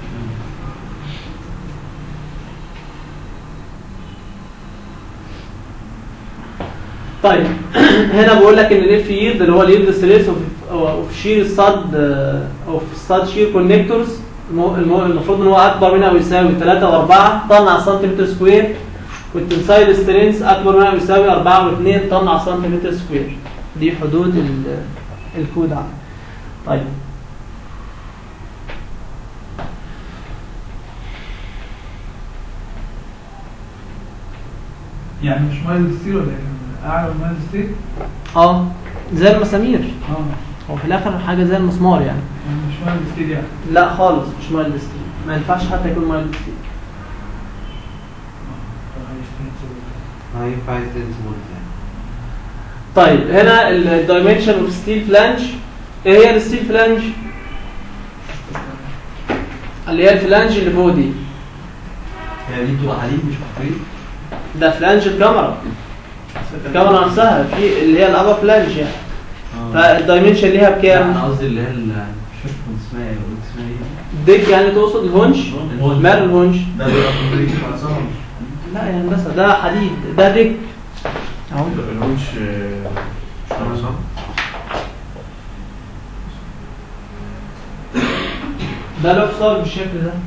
طيب هنا بقول لك ان الاف ييلد اللي هو اليلد ستريس اوف شير ستاد اوف ستاد شير كونكتورز المفروض ان هو اكبر من او يساوي 3 و4 طن على سنتيمتر سكوير والتنسايل سترينث اكبر من او يساوي 4 و2 طن على سنتيمتر سكوير دي حدود ال- الكود عندي طيب يعني مش مايل ستيل ولا ايه؟ اعلى من مايل ستيل؟ اه زي المسامير اه هو في الاخر حاجه زي المسمار يعني يعني مش مايل ستيل يعني لا خالص مش مايلد ستيل ما ينفعش حتى يكون مايلد ستيل هاي فايز سمول يعني طيب هنا الدايمنشن اوف ستيل فلانج ايه هي الستيل فلانج اللي هي الفلانج اللي فوق دي هي دي بتبقى حديد مش كونكريت ده فلانج الكاميرا الكاميرا نفسها في اللي هي الابا فلانج يعني فالدايمنشن ليها لا، بكام انا قصدي اللي هي ال- مش فاكر كنت اسمها ايه قلت اسمها ايه ديك يعني تقصد الهونش الهونش. مال الهونش ده بيبقى كونكريت خلصانه لا يا هندسه ده حديد ده ديك اهو الهونش آه، مش خرسان ده له صار بالشكل ده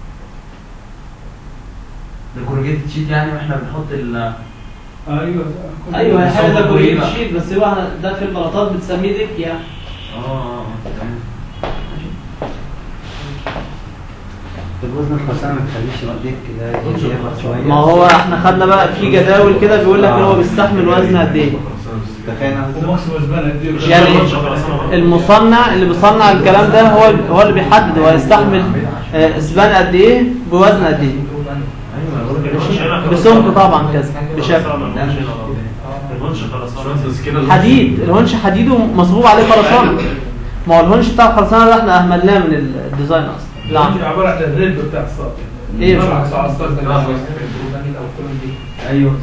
ده كورجيت شيت يعني واحنا بنحط ال ايوه ايوه هي حاجه زي بيصور كوريك إيه بقى؟ شيت بس هو ده في البلاطات بتسميه ديك يعني اه اه تمام الوزن الخرسانة ما تخليش رأيك كده يبقى شوية ما هو احنا خدنا بقى في جداول كده بيقول لك ان هو بيستحمل وزن قد ايه تخيل وماكسيموس بان قد ايه يعني المصنع اللي بيصنع الكلام ده هو هو اللي بيحدد هو يستحمل آه، اسبان قد ايه بوزن قد ايه بسمك طبعا كذا بشكل الهونش خلاص حديد الهونش حديد ومصبوب عليه خرسانه ما هو الهونش بتاع الخرسانه ده احنا اهملناه من الديزاين اصلا نعم لا عباره عن الريب بتاع الصاد يعني إيه؟ طبعا بتاع الصاد ده ايوه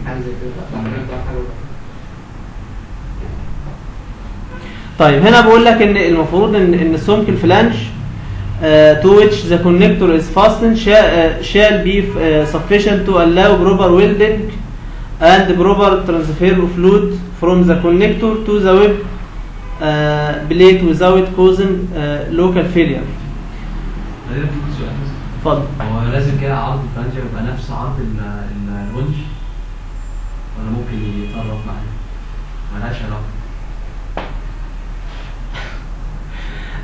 طيب هنا بقول لك ان المفروض ان ان سمك الفلانج uh, to which the connector is fastened shall, uh, shall be uh, sufficient to allow proper welding and proper transfer of fluid from the connector to the web uh, plate without causing uh, local failure. خلينا في سؤال اتفضل. هو لازم كده عرض الفلانجة يبقى نفس عرض ال- ال- الونش ولا ممكن يتقرب معاه؟ ملهاش علاقة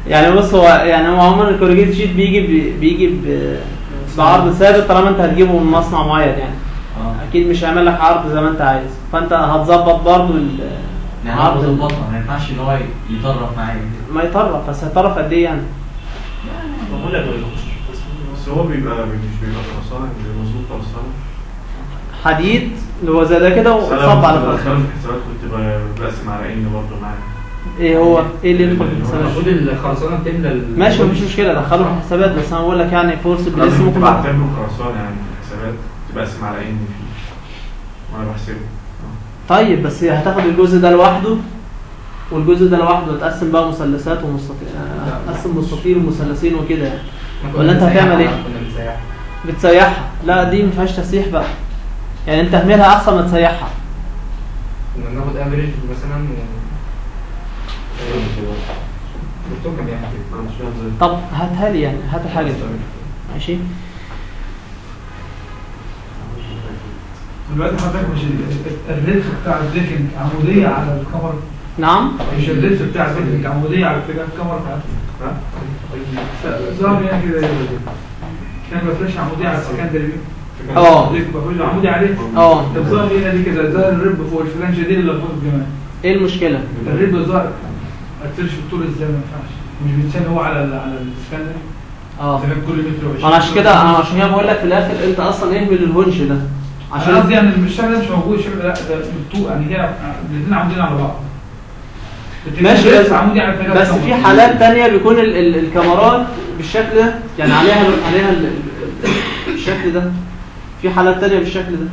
يعني بص هو يعني هو عموما الكوريجيت شيت بيجي ب- بيجي ب- بعرض ثابت طالما انت هتجيبه من مصنع معين يعني اه اكيد مش هيعمل لك عرض زي ما انت عايز فانت هتظبط برضو ال- يعني هو عرض ال- ظبطها ما ينفعش ان هو يطرف معايا ما يطرف بس هيطرف قد ايه يعني بقول لك ما يخش بس هو بيبقى مش بيبقى خرسانة بيبقى مظبوط خرسانة حديد اللي هو زي ده كده بس أنا وصب على كنت فرق بدخله في الحسابات كنت ب- بقسم على ان برضه معايا ايه هو ايه اللي يدخل في الحسابات المفروض الخرسانه بتملى ال- ماشي مفيش مشكله دخله في الحسابات بس انا بقول لك يعني فورس بالاسم لازم ممكن تبقى بعد- تعمله خرسانة يعني في الحسابات تبقى قسم على ان فيه وانا بحسبه طيب بس هتاخد الجزء ده لوحده والجزء ده لوحده تقسم بقى مثلثات ومستطيل آه، تقسم مستطيل ومثلثين وكده يعني إحنا كنا ولا أنت بنسيحها هتعمل إيه؟ بقى، كنا بنسيحها بتسيحها لا دي ما فيهاش تسيح بقى يعني انت اهملها احسن ما تسيحها كنا بناخد افريج مثلا و الدكتور كان بيعمل كده انا مش فاهم ازاي طب هاتها لي يعني هات الحاجه دي ماشي دلوقتي حضرتك مش ال- الريلف بتاع الديكنج عمودية على الكاميرا نعم مش الريلف بتاع الديكنج عمودية على اتجاه الكاميرا ها؟ ظهر يعني كده كان بفلاش عمودية على السكندري اه بفلاش عمودية عليه اه طب ظهر هنا دي كده ظهر الرب فوق الفلانشة دي اللي لخبطت كمان ايه المشكله الرب ظهر اكترش في الطول ازاي ما ينفعش مش بيتسال هو على ال- على السكندري اه اذا كان كل متر و20 انا عشان كده انا عشان كده بقول لك في الاخر انت اصلا اهمل الهونش ده عشان قصدي عشان يعني الشكل ده مش موجود الشكل ده لا ده بالطول يعني هي الاثنين عاملين على بعض ماشي بس عمودي على اتجاه بس الكاميرا. في حالات تانية بيكون ال ال الكاميرات بالشكل ده يعني عليها عليها ال- ال- الشكل ده في حالات تانية بالشكل ده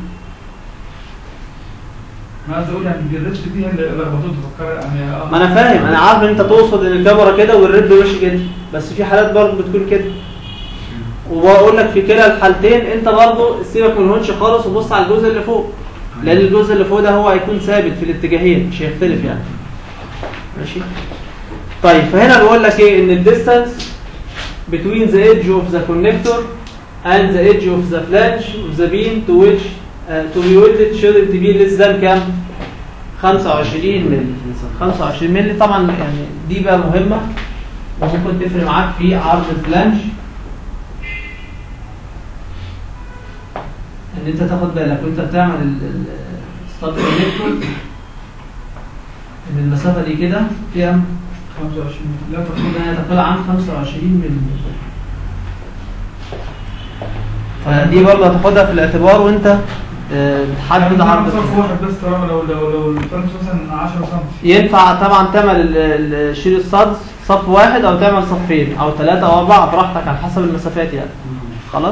انا عايز اقول يعني دي الريست دي هي اللي لخبطته تفكر يعني اه ما انا فاهم انا عارف ان انت تقصد ان الكاميرا كده والريد ماشي كده بس في حالات برضه بتكون كده وبقول لك في كلا الحالتين انت برضه سيبك من الهونش خالص وبص على الجزء اللي فوق لان الجزء اللي فوق ده هو هيكون ثابت في الاتجاهين مش هيختلف يعني ماشي طيب فهنا بيقول لك ايه ان الديستانس between the edge of the connector and the edge of the flange of the beam to which uh, to be welded shouldn't be less than كام 25 مللي 25 مللي طبعا يعني دي بقى مهمة وممكن تفرق معاك في عرض الفلانج ان انت تاخد بالك وانت بتعمل الستارت كونكتور ان المسافة دي كده كام 25 لا المفروض انها تقل عن 25 مللي فدي برضه هتاخدها في الاعتبار وانت آه، بتحدد عرض صف الفلانج. واحد بس طالما لو لو لو الفرنش مثلا 10 سم ينفع طبعا تعمل ال- ال- شيل الصدر صف واحد او تعمل صفين او ثلاثة او اربعة براحتك على حسب المسافات يعني خلاص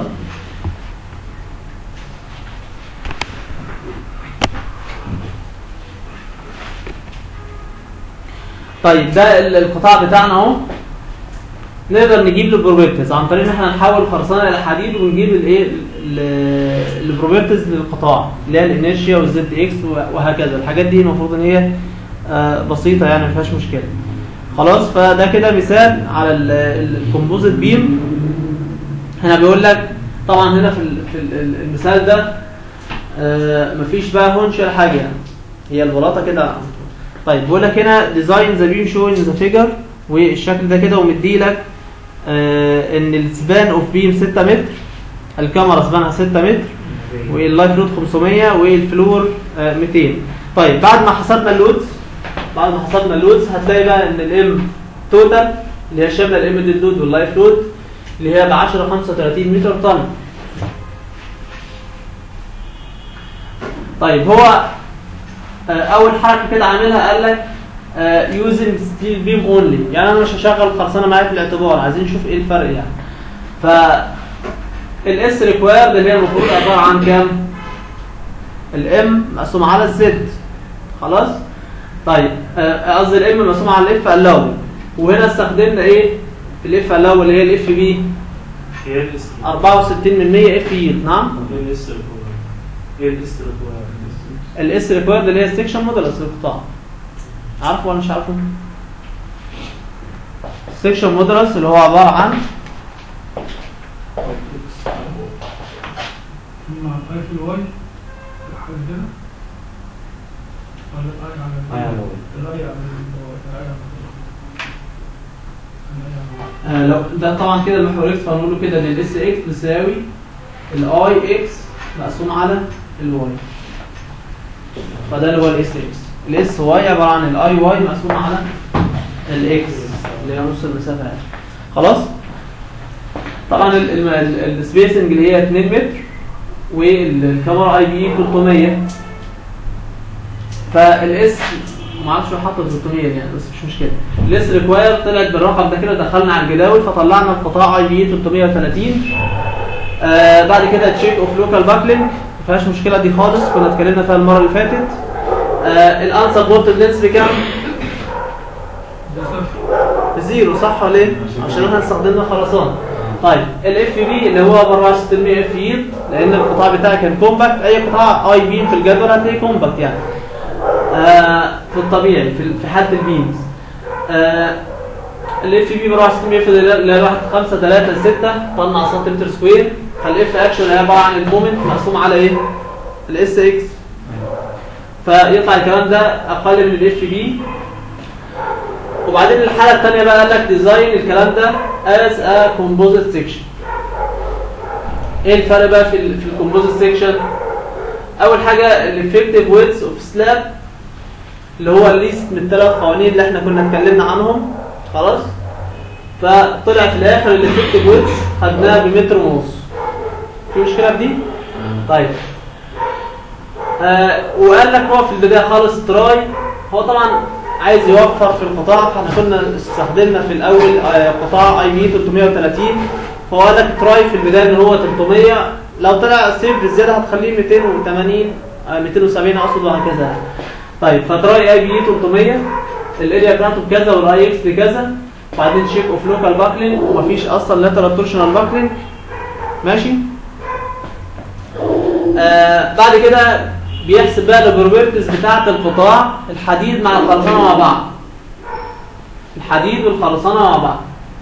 طيب ده ال- القطاع بتاعنا اهو نقدر نجيب له بروبرتيز عن طريق ان احنا نحول الخرسانه الى حديد ونجيب الايه البروبرتيز للقطاع اللي هي الانيرشيا والزد اكس وهكذا الحاجات دي المفروض ان هي آه، بسيطه يعني ما فيهاش مشكله خلاص فده كده مثال على الكومبوزيت بيم هنا بيقول لك طبعا هنا في ال- في ال- المثال ده آه، مفيش بقى هونش ولا حاجه يعني هي البلاطه كده طيب بيقول لك هنا ديزاين ذا بيم شو ان ذا فيجر والشكل ده كده ومدي لك آه ان السبان اوف بيم 6 متر الكاميرا سبانها 6 متر واللايف لود 500 والفلور آه 200 طيب بعد ما حسبنا اللودز بعد ما حسبنا اللودز هتلاقي بقى ان الام توتال اللي هي شامله الاميدد لود واللايف لود اللي هي ب 10 35 متر طن طيب هو آه، اول حركه كده عاملها قال لك يوزنج ستيل بيم اونلي يعني انا مش هشغل خرسانه معايا في الاعتبار عايزين نشوف ايه الفرق يعني ف الاس ريكوايرد اللي هي المفروض عباره عن كام الام مقسوم على الزد خلاص طيب آه، قصدي الام مقسوم على الاف الاول وهنا استخدمنا ايه الاف الاول اللي هي الاف بي هي الاس 64 من 100 اف يلد نعم هي الاس هي الاس الاس ريكوايرد اللي هي سيكشن مودلس للقطاع عارفه ولا مش عارفه سيكشن مودلس اللي هو عباره عن مع الاي في الواي حاجه كده ولا الاي على آي على الواي. الاي على الواي، الآي على الواي. آه لو ده طبعا كده المحور اكس فهنقول له كده ان الاس اكس بتساوي الاي اكس مقسوم على الواي فده اللي هو الاس اكس الاس واي عباره عن الاي واي مقسوم على الاكس اللي هي نص المسافه يعني خلاص طبعا السبيسنج اللي هي 2 متر والكاميرا اي بي 300 فالاس ما اعرفش هو حاطط 300 يعني بس مش مشكله الاس ريكواير طلعت بالرقم ده كده دخلنا على الجداول فطلعنا القطاع اي بي 330 آه بعد كده تشيك اوف لوكال باكلينج ما فيهاش مشكله دي خالص كنا اتكلمنا فيها المره اللي فاتت آه الانسبورتد لينس بكام؟ بزيرو صح ولا ايه؟ عشان احنا استخدمنا خرسانه طيب الاف بي اللي هو ب 64 اف يلد لان القطاع بتاعي كان كومباكت اي قطاع اي بيم في الجدول هتلاقيه كومباكت يعني آه في الطبيعي في في حاله البيمز آه الاف بي ب 64 اف اللي هي 1 5 3 6 طن على سنتيمتر سكوير فالاف اكشن هي عباره عن المومنت مقسوم على ايه؟ الاس اكس فيطلع الكلام ده اقل من الاف بي وبعدين الحاله الثانيه بقى قال لك ديزاين الكلام ده از ا كومبوزيت سيكشن ايه الفرق بقى في ال في الكومبوزيت سيكشن اول حاجه الافكتيف ويدث اوف سلاب اللي هو الليست من الثلاث قوانين اللي احنا كنا اتكلمنا عنهم خلاص فطلع في الاخر الافكتيف ويدث خدناها بمتر ونص في مشكله في دي طيب آه وقال لك هو في البدايه خالص تراي هو طبعا عايز يوفر في القطاع احنا كنا استخدمنا في الاول آه، قطاع اي بي 330 فهو قال لك تراي في البدايه ان هو 300 لو طلع سيف بالزياده هتخليه 280 آه، 270 اقصد وهكذا يعني. طيب فتراي اي بي 300 الاريا بتاعته بكذا والاي اكس بكذا وبعدين تشيك اوف لوكال باكلينج ومفيش اصلا لاترال تورشنال باكلينج ماشي آه بعد كده بيحسب بقى البروبرتيز بتاعه القطاع الحديد مع الخرسانه مع بعض الحديد والخرسانه مع بعض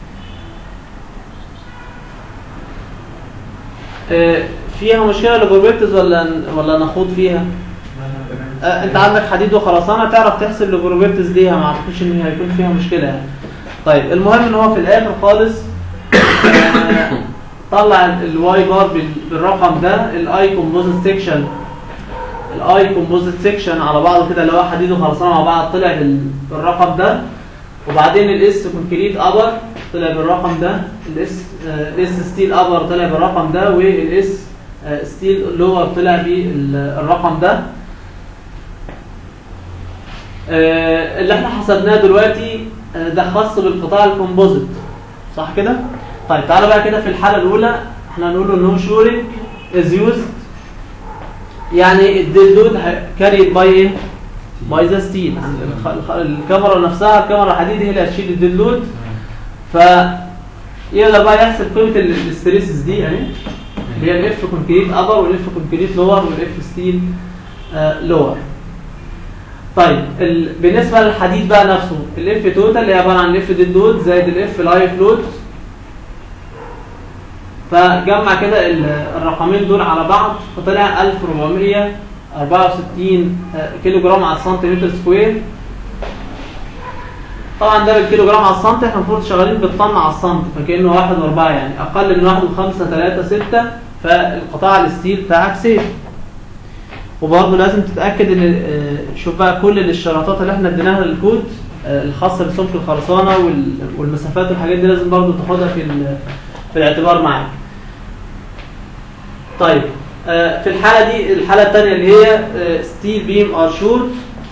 آه فيها مشكله البروبرتيز ولا ولا نخوض فيها آه انت عندك حديد وخرسانه تعرف تحسب البروبرتيز ليها ما اعتقدش ان هيكون فيها مشكله يعني طيب المهم ان هو في الاخر خالص آه طلع الواي بار بال- بالرقم ده الاي كومبوزيت سيكشن الاي كومبوزيت سيكشن على بعضه كده اللي هو حديد وخرسانه مع بعض طلع بال- بالرقم ده وبعدين الاس كونكريت ابر طلع بالرقم ده الاس الاس ستيل ابر طلع بالرقم ده والاس ستيل لور طلع بالرقم ده آه، اللي احنا حسبناه دلوقتي آه، ده خاص بالقطاع الكومبوزيت صح كده؟ طيب تعالى بقى كده في الحالة الأولى احنا هنقول له نو شورنج از يوزد يعني الديلود كاريد باي ايه؟ باي ذا ستيل الكاميرا نفسها الكاميرا الحديد هي اللي هتشيل الديلود ف يقدر بقى يحسب قيمة ال- الستريسز دي يعني اللي هي الاف كونكريت ابر والاف كونكريت لور والاف ستيل لور طيب ال... بالنسبه للحديد بقى نفسه الاف توتال اللي هي عباره عن الاف ديد لود زائد الاف لايف لود فجمع كده ال- الرقمين دول على بعض فطلع 1464 آه، كيلو جرام على السنتيمتر سكوير طبعا ده بالكيلو جرام على السنتي احنا المفروض شغالين بالطن على السنتي فكانه واحد واربعه يعني اقل من واحد وخمسه ثلاثه سته فالقطاع الستيل بتاعك سيف وبرضه لازم تتاكد ان آه، شوف بقى كل الاشتراطات اللي احنا اديناها للكود آه، الخاصه بسمك الخرسانه وال- والمسافات والحاجات دي لازم برضه تاخدها في ال- في الاعتبار معاك. طيب آه، في الحاله دي الحاله الثانيه اللي هي ستيل بيم ار شورت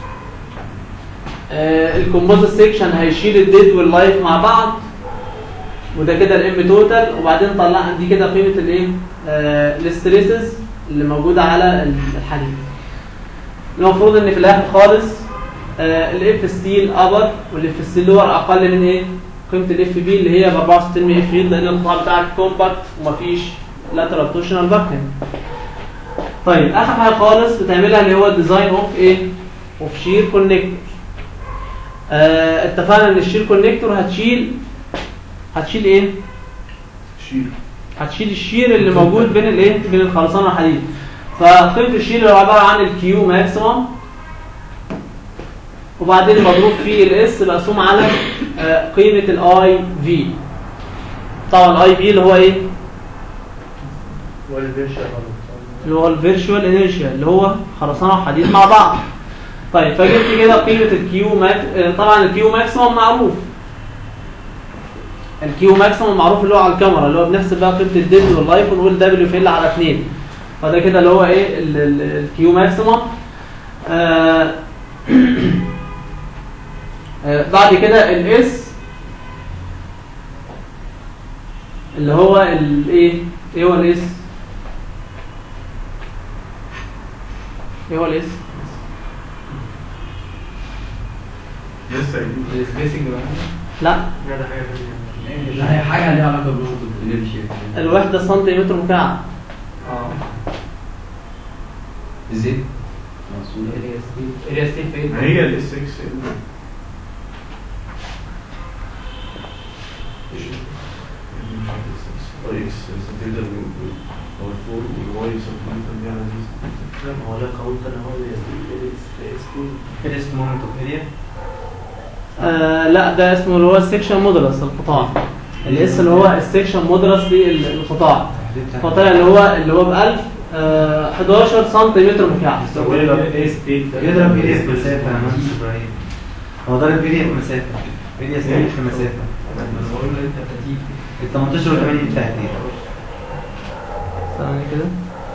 الكومبوزيت سيكشن هيشيل الديد واللايف مع بعض وده كده الام توتال وبعدين طلع دي كده قيمه الايه آه، الستريسز اللي موجوده على الحديد المفروض ان في الاخر خالص الاف ستيل ابر والاف ستيل لور اقل من ايه قيمه الاف بي اللي هي ب 64 اف بي لان القطاع بتاعك كومباكت ومفيش لاترال توشنال باكلينج طيب اخر حاجه خالص بتعملها اللي هو ديزاين اوف ايه اوف شير كونكتور آه اتفقنا ان الشير كونكتور هتشيل هتشيل ايه شيل هتشيل الشير اللي موجود بين الايه بين الخرسانه والحديد فقيمه الشير اللي هو عباره عن الكيو ماكسيمم وبعدين مضروب في الاس مقسوم على آه، قيمه الاي في طبعا الاي في اللي هو ايه والفيرشن اللي هو الفيرتشوال انيرشيا اللي هو خرسانه وحديد مع بعض طيب فجبت كده قيمه الكيو ماك آه، طبعا الكيو ماكسيموم معروف الكيو ماكسيموم معروف اللي هو على الكاميرا اللي هو بنحسب بقى قيمه الديد واللايف ونقول دبليو في ال على 2 فده كده اللي هو ايه الكيو ماكسيموم آه آه، بعد كده الاس اللي هو الايه ايه هو الاس ايه هو الاس لسه قايلين السبيسنج بقى لا لا ده حاجه ثانيه لا هي حاجه ليها علاقه بنقطه الانرشيا الوحده سنتيمتر مكعب اه الزيت اريا ستيل فين؟ ما هي الاس اكس ال اكس سنتيمتر او الفور والواي سنتيمتر دي على دي لا ما هو لا قانون تاني هو اللي كده اسمه مومنت اوف اريا آه لا ده اسمه اللي هو السكشن مودولس القطاع الاس اللي هو السكشن مودولس للقطاع فطلع اللي هو اللي هو ب 1000 آه 11 سنتيمتر مكعب يضرب اريا في مسافة يا مهندس ابراهيم هو ضارب اريا في مسافة اريا ستيل في مسافة انا بقول له انت بتجيب ال 18 و 8 بتاعت ايه؟ ثانية كده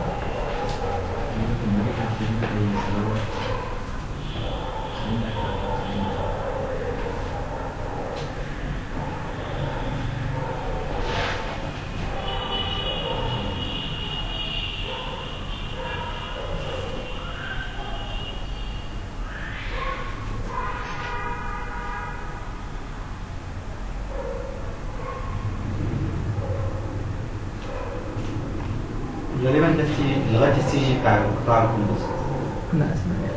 غالبا ده السي- لغاية السي جي بتاع القطاع الكومبوزيت لا اسمها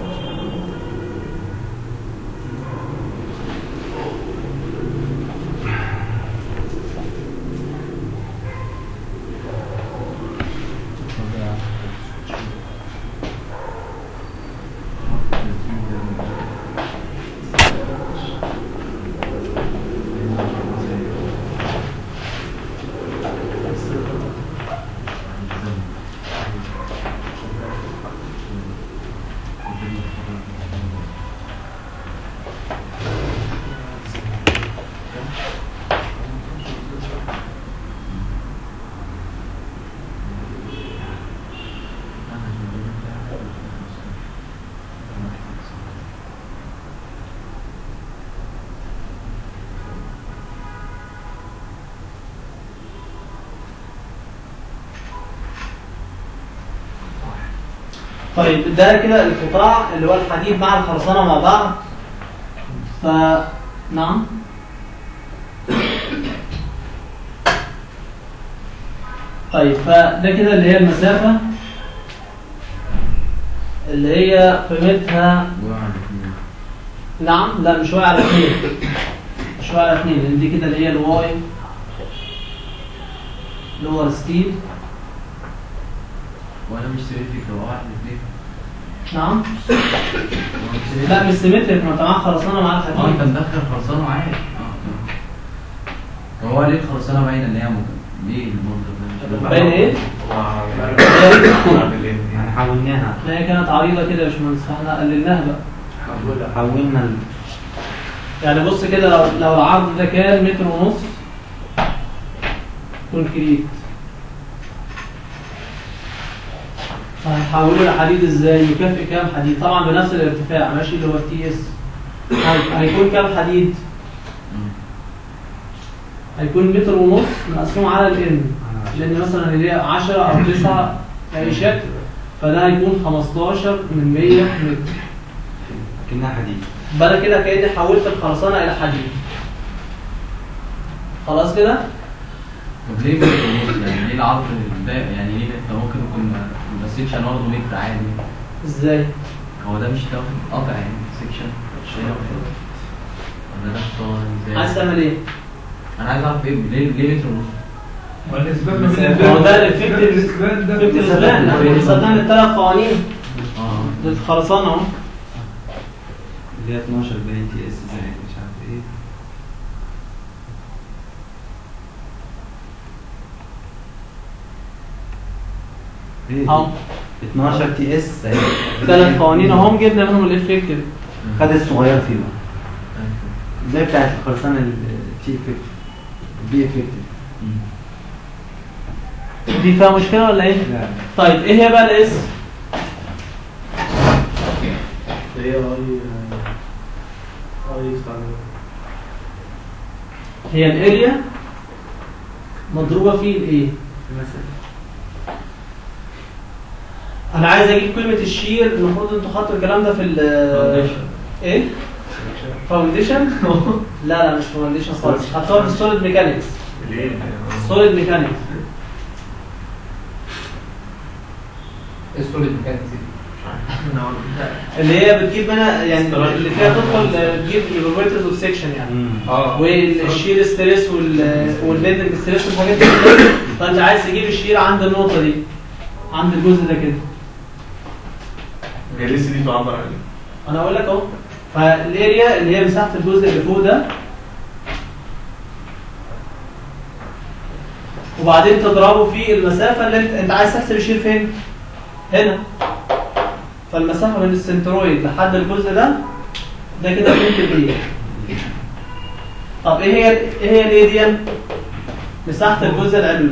طيب ده كده القطاع اللي هو الحديد مع الخرسانة مع بعض ف نعم طيب فده كده اللي هي المسافة اللي هي قيمتها نعم لا مش واقع على اثنين مش واقع على اثنين لان دي كده اللي هي الواي لور ستيل وانا مش سيمتريك هو واحد اثنين نعم لا مش سيمتريك ما انت معاك خرسانة معاك اه انت حديد مدخل خرسانه معايا اه طب هو ليه الخرسانه باينه ان هي ممكن ليه المنظر ده باين ايه؟ يعني حولناها لا هي كانت عريضة كده يا باشمهندس فاحنا قللناها بقى حولنا ال- يعني بص كده لو لو العرض ده كان متر ونص كونكريت هنحوله لحديد ازاي يكفي كام حديد طبعا بنفس الارتفاع ماشي اللي هو التي اس هيكون كام حديد هيكون متر ونص مقسوم على الان لان مثلا اللي هي 10 او 9 في اي شكل فده هيكون 15 من 100 متر كأنها حديد بقى كده كأني حولت الخرسانة إلى حديد خلاص كده طب ليه متر ونص يعني ليه العرض ده يعني ليه انت ممكن يكون يبقى السكشن برضه متر عادي ازاي هو ده مش تاخد قطع يعني سكشن مش هي واخد ولا ده اختار ازاي عايز تعمل ايه انا عايز اعرف ايه ليه ليه متر ونص والاسباب ما بين ما هو ده الاسباب الفكر الاسباب ده فكر الاسلام احنا بنستخدم الثلاث قوانين اه للخرسانة اهو اللي هي 12 باين تي اس زائد مش عارف ايه ايه اهو 12 تي اس زائد ثلاث قوانين اهم جبنا منهم الافكتيف خد الصغير فيه بقى زي بتاعت الخرسانة التي افكتيف البي افكتيف دي فيها مشكله ولا ايه؟ لا طيب ايه هي بقى الاس؟ هي اي اي استعمال هي الاريا مضروبه في الايه؟ انا عايز اجيب قيمه الشير المفروض انتوا حاطوا الكلام ده في ال ايه؟ فاونديشن؟ لا لا مش فاونديشن خالص حطوها في السوليد ميكانكس ليه؟ سوليد ميكانكس السوليد ميكانكس اللي هي بتجيب منها يعني اللي فيها تدخل آه، تجيب البروبرتيز اوف سيكشن يعني اه والشير ستريس وال والبندنج ستريس والحاجات دي كلها. فانت عايز تجيب الشير عند النقطه دي عند الجزء ده كده هي لسه دي تعبر عن ايه؟ انا اقول لك اهو فالاريا اللي هي مساحه الجزء اللي فوق ده وبعدين تضربه في المسافه اللي انت انت عايز تحسب الشير فين هنا فالمسافه من السنترويد لحد الجزء ده ده كده قيمه الايه طب ايه هي ايه هي الايه دي مساحه الجزء العلوي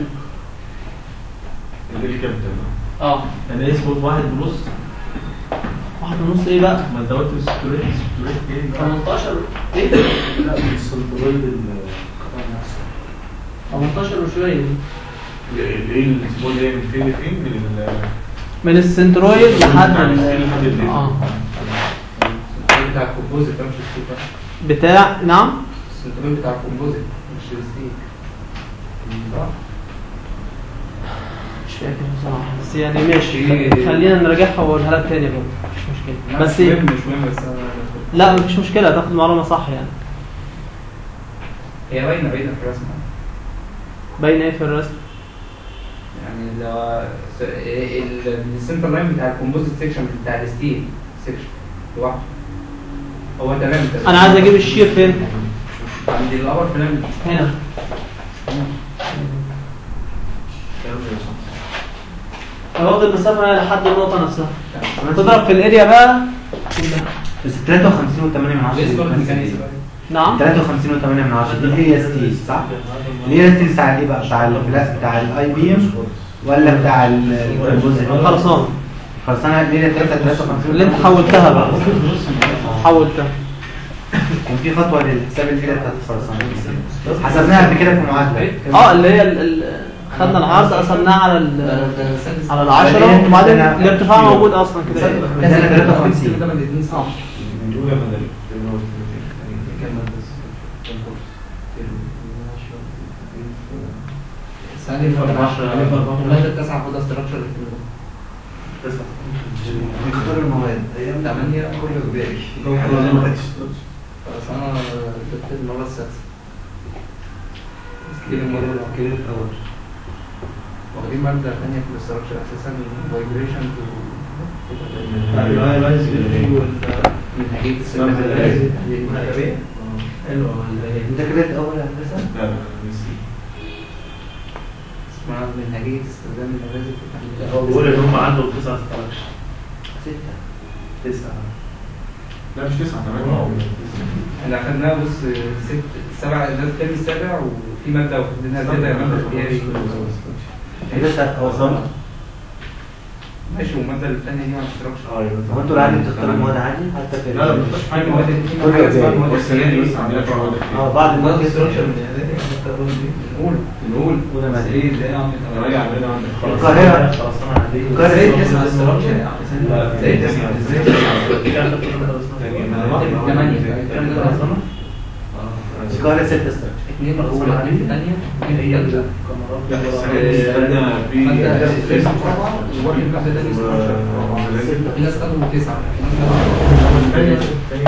اللي كام ده؟ اه يعني ايه اسمه واحد ونص واحد ونص ايه بقى ما انت قلت ستوريج ستوريج ايه 18 ايه لا مش البرويد القطع نفسه 18 وشويه دي ايه الاسبوع ده من فين لفين؟ من ال من السنترويد لحد من ال- فين لحد البيت؟ اه بتاع الكومبوزيت ده مش الستيك بتاع نعم السنترويد بتاع الكومبوزيت مش الستيك صح؟ مش فاكر بصراحه بس يعني ماشي خلينا نراجعها واقولها لك تاني برضه مش مشكله بس مش مهم مش مهم بس انا لا مفيش مشكله تاخد المعلومه صح يعني هي باينه باينه في الرسمه باين ايه في الرسم يعني لو س- ال- السنتر لاين بتاع الكومبوزيت سيكشن بتاع الستيل سيكشن لوحده هو تمام تمام. انا عايز اجيب الشير فين عند الابر فلان هنا واخد المسافه هنا لحد النقطه نفسها تضرب في الاريا بقى بس 53 و8 من 10 ليه سوليد ميكانيزم نعم 53 و8 من 10 دي الاي اس تي صح؟ الاي اس تي بتاع ايه بقى؟ بتاع الفلاس بتاع الاي بي ام ولا بتاع ال- الكومبوزيت؟ خلصان خلصانه اللي هي 53 اللي انت حولتها بقى حولتها كان في خطوه للحساب الفيلا بتاعت الخرسانه حسبناها قبل كده في معادله اه اللي هي ال- ال- خدنا العرض قسمناه على ال على بعدين العشرة وبعدين عندنا- الارتفاع موجود اصلا كده عندنا 53 ده من الاثنين صح من اولى مدني ثاني المادة تسعة خدها ستراكشر اختار المواد ثمانية كل باقي خلاص أنا جبت المرة السادسة كده المرة كده الاول واخدين مادة ثانية في الاستراكشر أساسا فايبريشن من حاجات السلام حلو ولا ايه؟ انت كده الاول يا هندسه لا لا نسي اسمها من حاجات استخدام النماذج في التحليل. هو بيقول ان هم عندهم تسع ستراكشر سته تسعة لا مش تسعة كمان احنا اخدناها بص ست سبع ده الترم السابع وفي مادة واخدينها زيادة مادة اختياري هندسه وصلنا ماشي والمادة الثانية دي عن استراكشر اه يبقى هو انتوا العادي بتختاروا مواد عادي حتى في لا لا مش في مواد في كله حاجة اسمها جاي. مواد السنة دي بس اختياري عندنا شوية مواد اه كتير. بعض المواد استراكشر من الاعدادي نقول نقول وده مادة. أنا راجع عندنا عندك القاهرة. خلاص انا عندي القاهرة. ازاي تسعة استراكشر يا عم لا. ازاي تسعة ازاي تسعة ثمانية الكلام ده خلصنا القاهرة ستة ستة اثنين أولى اثنين ثانية اثنين ثالثة لا السنة دي خدنا في مادة فيزيك رابعة وواحد واحدة تانية استراكشر في ناس خدوا تسعة في ناس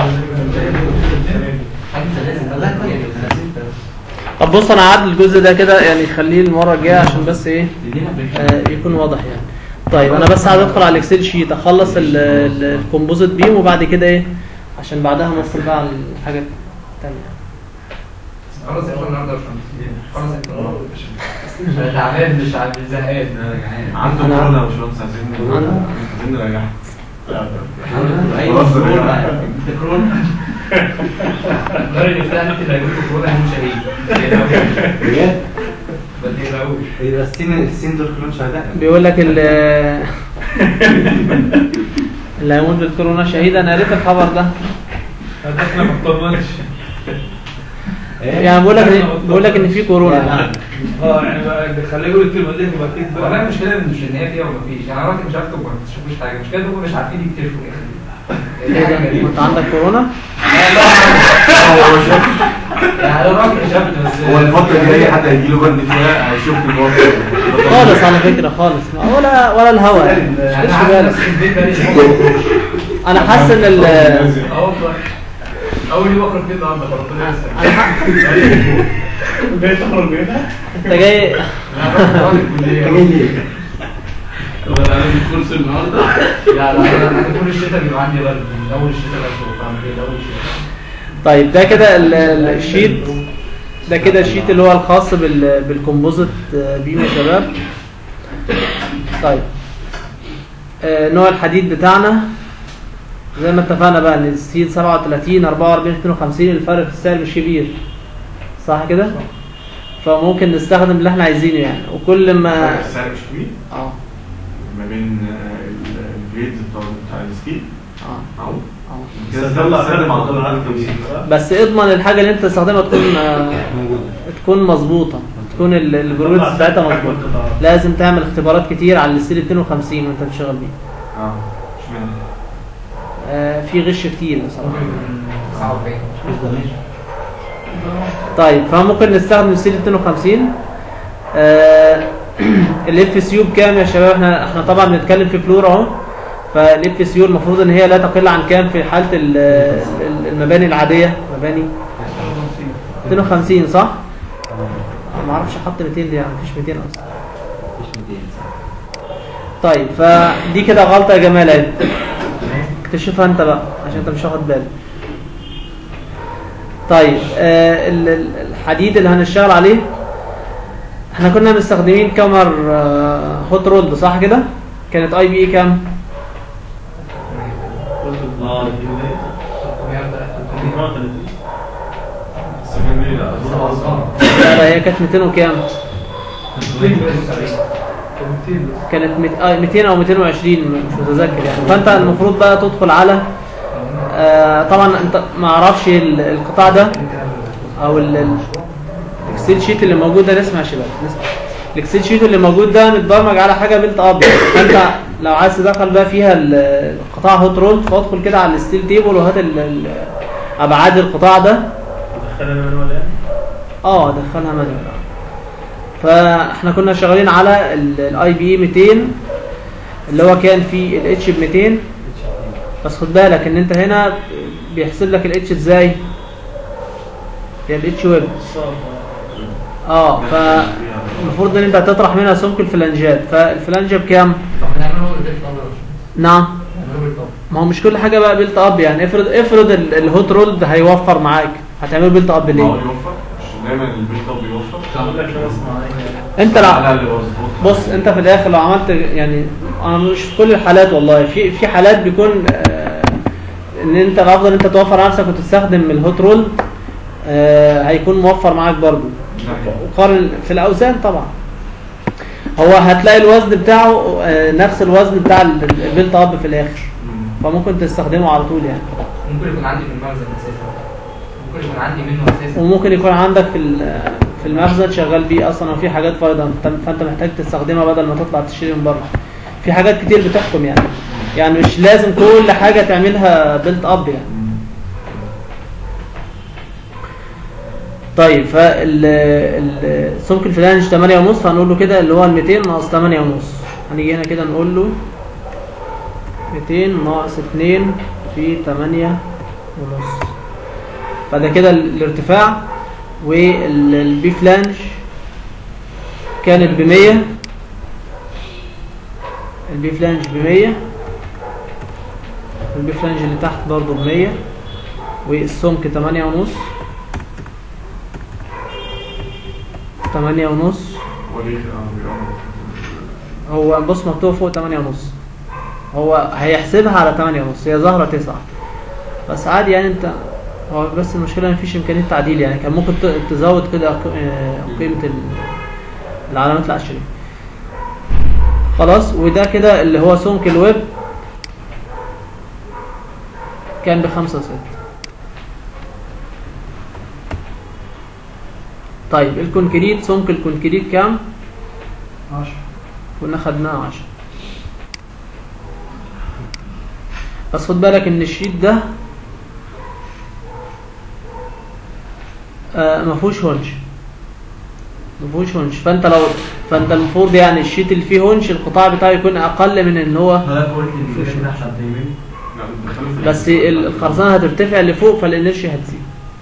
خدوا حاجة طب بص انا هعدل الجزء ده كده يعني خليه المره الجايه عشان بس ايه آه يكون واضح يعني طيب انا بس عايز ادخل على الاكسل شيت اخلص ال- ال- الكومبوزيت بيم وبعد كده ايه عشان بعدها ندخل بقى على الحاجة التانية خلاص احنا النهارده يا باشمهندس خلاص احنا النهارده انا تعبان مش عارف زهقان عنده أنا- كورونا يا باشمهندس عايزين أنا- عايزين نريحه ايوه خلاص كورونا بقى. انت كورونا غير ان فلان انت اللي هجيب له كورونا هيموت شهيد ما بجد تقلقوش يبقى السين السين دول كلهم شهداء بيقول لك ال اللي هيموت بالكورونا شهيد انا قريت الخبر ده احنا ما اطمنش يعني بيقول لك بيقول لك ان في كورونا اه يعني بقى اللي خلاه يقول الكلمه دي يبقى اكيد والله بقى المشكله مش ان هي فيها وما فيش يعني انا مش عارف تبقى ما تشوفوش حاجه المشكله انهم مش عارفين يكتشفوا يا اخي ايه ده انت عندك كورونا يعني انا راجل شفت بس هو الفترة دي أي حد هيجي له برد فيها هيشوف الموقف خالص على فكرة خالص ما- ولا ولا الهوا يعني يعني مش انا بالك عارف في البيت بقالي اسبوع انا حاسس ان ال اه والله اول يوم اخرج فيه النهارده فربنا يسر انا ح- جاي تخرج هنا انت جاي انا رحت راجل الكليه جاي ليه؟ طب أنا عندي كورس النهاردة لا لا انا أنا طول الشتاء بيبقى عندي برد من اول الشتاء بس فاهم ايه اول الشتاء طيب ده كده ال- ال- الشيت ده كده الشيت اللي هو الخاص بال بالكومبوزيت بيم يا شباب طيب آه، نوع الحديد بتاعنا زي ما اتفقنا بقى ان الستيل 37 44 52 الفرق في السعر مش كبير صح كده فممكن نستخدم اللي احنا عايزينه يعني وكل ما السعر مش كبير اه ما بين آه، ال- الجريدز بتاع بتاع السكيل اه أهو اه كده طلع السعر غير معقول معقول على على التوزيع. بس اضمن الحاجه اللي انت تستخدمها تكون آه، موجودة تكون مظبوطه تكون ال- البرويدز بتاعتها مظبوطه لازم تعمل اختبارات كتير على الستيل 52 وانت بتشتغل بيه اه اشمعنى؟ آه في غش كتير بصراحه 49 مش ده ماشي طيب فممكن نستخدم الستيل 52 آه الاف اس يو بكام يا شباب احنا احنا طبعا بنتكلم في فلور اهو فالاف اس يو المفروض ان هي لا تقل عن كام في حاله ال- ال- المباني العاديه مباني 250 صح؟ أنا ما اعرفش احط 200 دي يعني مفيش 200 اصلا مش 200 طيب فدي كده غلطة يا جمال اهي اكتشفها انت بقى عشان انت مش واخد بالك طيب آه ال- ال- الحديد اللي هنشتغل عليه احنا كنا مستخدمين كامر آه هوت رولد صح كده كانت اي بي اي كام اه لا لا هي كانت 200 وكام كانت مت- آه، 200 او 220 مش متذكر يعني فانت المفروض بقى تدخل على آه طبعا انت ما اعرفش ال- القطاع ده او ال- ال- الاكسل شيت اللي موجود ده نسمع يا شباب نسمع الاكسل شيت اللي موجود ده متبرمج على حاجه بنت اب فانت لو عايز تدخل بقى فيها ال- القطاع هوت رول فادخل كده على الستيل تيبل وهات ال- ال- ابعاد القطاع ده دخلنا من ولا يعني اه دخلها مانيوال فاحنا كنا شغالين على الاي بي 200 اللي هو كان فيه الاتش ب 200 بس خد بالك ان انت هنا بيحسب لك الاتش ازاي هي الاتش ويب اه فالمفروض ان انت هتطرح منها سمك الفلانجات فالفلانجه بكام طب هنعمله بالبيت طبعا نعم هنعمله بالطبع ما هو مش كل حاجه بقى بيلت اب يعني افرض افرض ال- الهوت رولد هيوفر معاك هتعمله بيلت اب ما هو ليه يوفر مش دايما البيت ده بيوفر اقول لك شغله صناعيه انت لو على الاقل مظبوط بص انت في الاخر لو عملت يعني انا مش في كل الحالات والله في في حالات بيكون آه، ان انت الافضل انت توفر على نفسك وتستخدم الهوت رول آه، هيكون موفر معاك برضو وقارن في الاوزان طبعا هو هتلاقي الوزن بتاعه آه، نفس الوزن بتاع ال- البيلت اب في الاخر فممكن تستخدمه على طول يعني ممكن يكون عندي في المخزن اساسا ممكن يكون عندي منه اساسا وممكن يكون عندك في ال- في المخزن شغال بيه اصلا وفي حاجات فايضه فانت فانت محتاج تستخدمها بدل ما تطلع تشتري من بره في حاجات كتير بتحكم يعني يعني مش لازم كل حاجه تعملها بيلت اب يعني طيب فال ال- سمك الفلانج 8 ونص هنقول له كده اللي هو ال 200 ناقص 8 ونص هنيجي هنا كده نقول له 200 ناقص 2 في 8 ونص فده كده ال- الارتفاع والبي فلانج كانت ب 100 البي فلانج ب 100 البي فلانج اللي تحت برضه ب 100 والسمك تمانية ونص تمانية ونص وليه اه بيقرب. هو بص مكتوب فوق تمانية ونص هو هيحسبها على تمانية ونص هي ظاهرة تسعة بس عادي يعني انت هو بس المشكلة مفيش إمكانية تعديل يعني كان ممكن ت- تزود كده ق- آه، قيمة ال- العلامات العشرية خلاص وده كده اللي هو سمك الويب كان بخمسة وستة طيب الكونكريت سمك الكونكريت كام؟ 10 كنا خدناه عشرة بس خد بالك ان الشيت ده آه ما فيهوش هونش ما فيهوش هونش فانت لو فانت المفروض يعني الشيت اللي فيه هونش القطاع بتاعه يكون اقل من ان هو حضرتك قلت ان كده احسن تيمين لا بتدخله في بس ال- الخرسانه هترتفع لفوق فالانرشيا هتزيد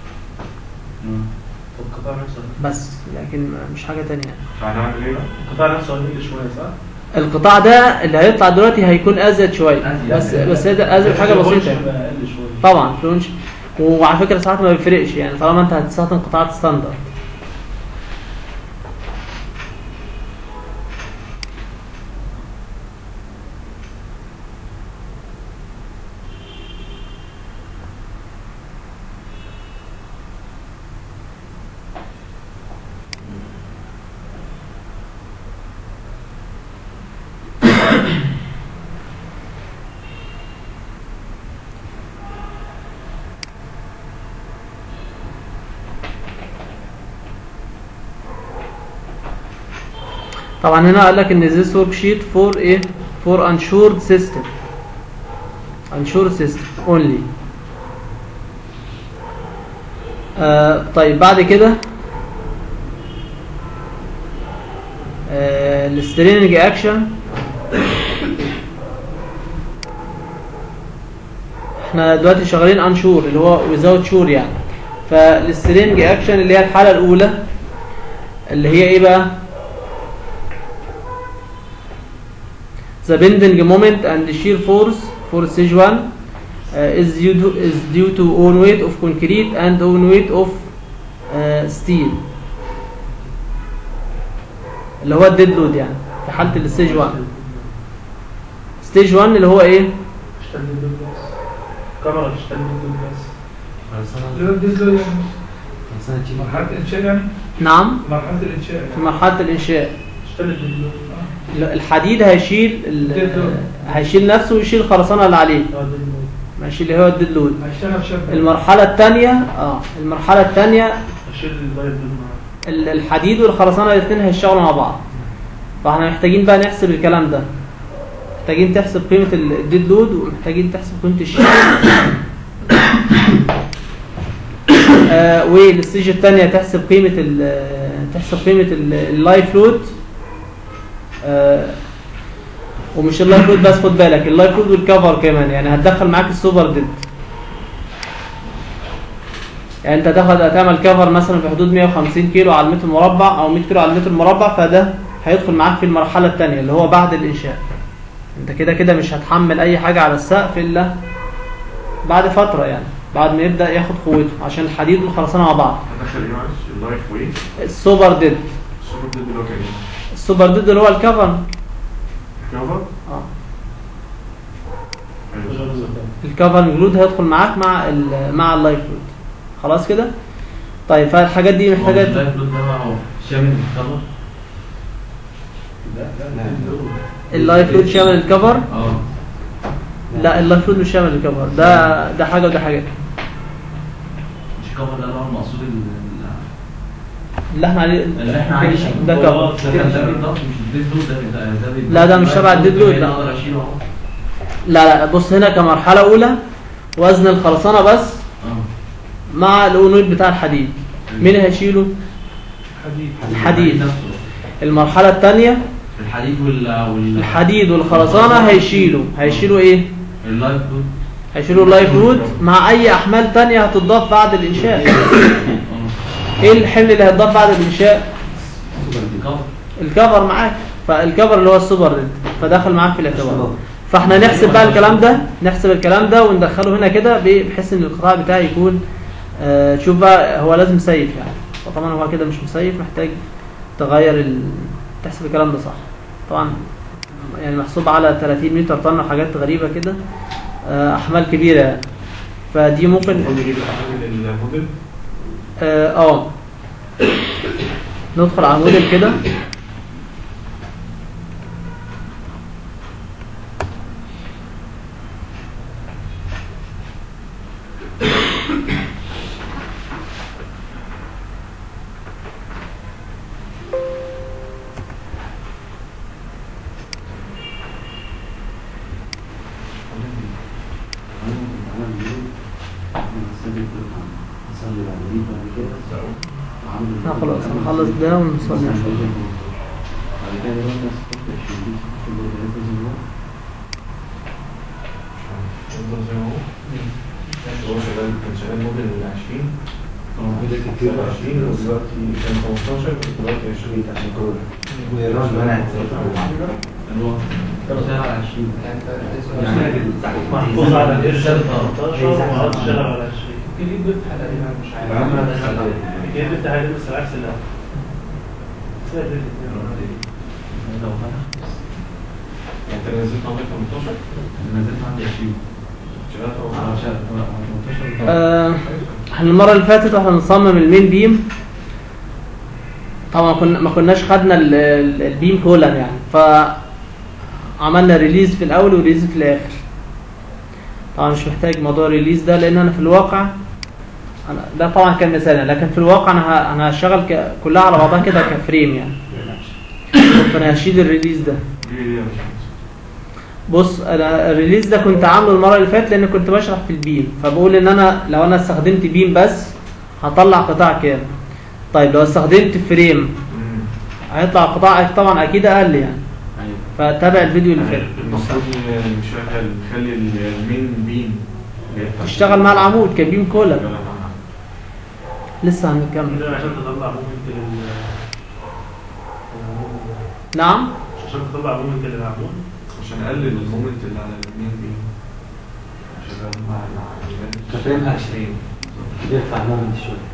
القطاع نفسه بس لكن مش حاجه تانية يعني. فهنعمل ايه بقى؟ القطاع نفسه هيقل شويه صح؟ القطاع ده اللي هيطلع دلوقتي هيكون ازيد شويه أزيد. بس بس ده ازيد حاجه بسيطه يعني. يبقى اقل شويه طبعا فلونش وعلى فكره ساعات ما بيفرقش يعني طالما انت هتستخدم قطاعات ستاندرد طبعا هنا قال لك ان this worksheet for ايه for unshored system unshored system only آه طيب بعد كده آه السترينج اكشن احنا دلوقتي شغالين انشور اللي هو without شور يعني فالسترينج اكشن اللي هي الحالة الاولى اللي هي ايه بقى The bending moment and the shear force for stage 1 uh, is, due to, is due to own weight of concrete and own weight of uh, steel اللي هو الديد لود يعني في حالة الستيج 1 ستيج 1 اللي هو ايه تشتغل بالدول بس كاميرا تشتغل بالدول بس ده ده ده يعني خلصانة تشيل مرحلة الإنشاء يعني نعم مرحلة الإنشاء في يعني مرحلة الإنشاء تشتغل بالدول الحديد هيشيل ال- هيشيل نفسه ويشيل الخرسانة اللي عليه اه ده اللي ماشي اللي هو الديد لود هيشتغل شبكة المرحلة الثانية اه المرحلة الثانية اشيل اللايف دول معاه ال- الحديد والخرسانة الاثنين هيشتغلوا مع بعض فاحنا محتاجين بقى نحسب الكلام ده محتاجين تحسب قيمة ال- الديد لود ومحتاجين تحسب قيمة الشيل آه والستيج الثانية تحسب قيمة ال تحسب قيمة ال- اللايف لود آه ومش اللايف لود بس خد بالك اللايف لود والكفر كمان يعني هتدخل معاك السوبر ديد يعني انت تاخد هتعمل كفر مثلا في حدود 150 كيلو على المتر المربع او 100 كيلو على المتر المربع فده هيدخل معاك في المرحله الثانيه اللي هو بعد الانشاء انت كده كده مش هتحمل اي حاجه على السقف الا بعد فتره يعني بعد ما يبدا ياخد قوته عشان الحديد والخرسانه مع بعض هتدخل ايه معلش؟ اللايف ويت السوبر ديد السوبر ديد اللي هو كان ايه؟ السوبر ديد اللي هو الكفر كفر؟ اه أيوة. الكفر جلود هيدخل معاك مع ال- مع اللايف لود خلاص كده طيب فالحاجات دي محتاجه اللايف لود ده هو شامل الكفر اللايف لود شامل الكفر اه لا اللايف لود مش شامل الكفر ده ده حاجه وده حاجه مش الكفر ده اللي هو المقصود ال- اللي احنا عليه اللي احنا عايشين ده كفر ده ده بالضبط مش الديد لود ده ده ده بيضاف. لا، ده مش تبع الديد لود، لا. اقدر اشيله اهو لا لا بص هنا كمرحله اولى وزن الخرسانه بس اه مع الاونويد بتاع الحديد مين هيشيله حديد الحديد نفسه. المرحله الثانيه الحديد وال وال الحديد والخرسانه هيشيلوا هيشيلوا ايه اللايف لود هيشيلوا اللايف لود مع اي احمال تانية هتضاف بعد الانشاء اه ايه الحمل اللي هيتضاف بعد الانشاء الكفر الكفر معاك فالكفر اللي هو السوبر ريد فدخل معاك في الاعتبار فاحنا نحسب بقى الكلام ده نحسب الكلام ده وندخله هنا كده ب- بحيث ان القطاع بتاعي يكون آه، شوف بقى هو لازم سيف يعني فطبعا هو كده مش مسيف محتاج تغير ال... تحسب الكلام ده صح طبعا يعني محسوب على 30 متر طن وحاجات غريبة كده آه، أحمال كبيرة يعني. فدي ممكن نجيب الأحمال الموديل اه آه. ندخل على موديل كده لا خلاص هنخلص ده ونصلي إن شاء الله. يفضل زي ما هو هو شغال كان شغال موديل 20 موديل كتير 20 ودلوقتي كان 15 ودلوقتي 20 عشان كده ويران بنات كم سنة على 20 محفوظ على الارشاد 13 ومعرفش شغال على 20 الجديد بيفتح تقريبا مش عارف هي بتاع هيدي بس العكس لا سهل الاثنين يعني انت نزلت عندك 18 نزلت عندي 20 شغال 18 آه، احنا المرة اللي فاتت واحنا بنصمم المين بيم طبعا كنا ما كناش خدنا ال- ال- البيم كولن يعني فعملنا ريليز في الاول وريليز في الاخر طبعا مش محتاج موضوع الريليز ده لان انا في الواقع أنا ده طبعا كان مثال لكن في الواقع انا ه- انا هشتغل ك- كلها على بعضها كده كفريم يعني فانا هشيل الريليز ده ليه ليه يا باشمهندس؟ بص انا الريليز ده كنت عامله المره اللي فاتت لان كنت بشرح في البيم فبقول ان انا لو انا استخدمت بيم بس هطلع قطاع كام طيب لو استخدمت فريم مم. هيطلع قطاع طبعا اكيد اقل يعني ايوه فتابع الفيديو اللي فات المفروض ن- نشغل نخلي المين بيم اللي هي بتاعت- تشتغل مع العمود كبيم كولا شغالة مع- لسه هنكمل ده عشان تطلع مومنت لل نعم عشان تطلع مومنت للعمود عشان اقلل المومنت اللي على المين بيم شغال مع العمود. تفريم 20 يرفع مومنت شويه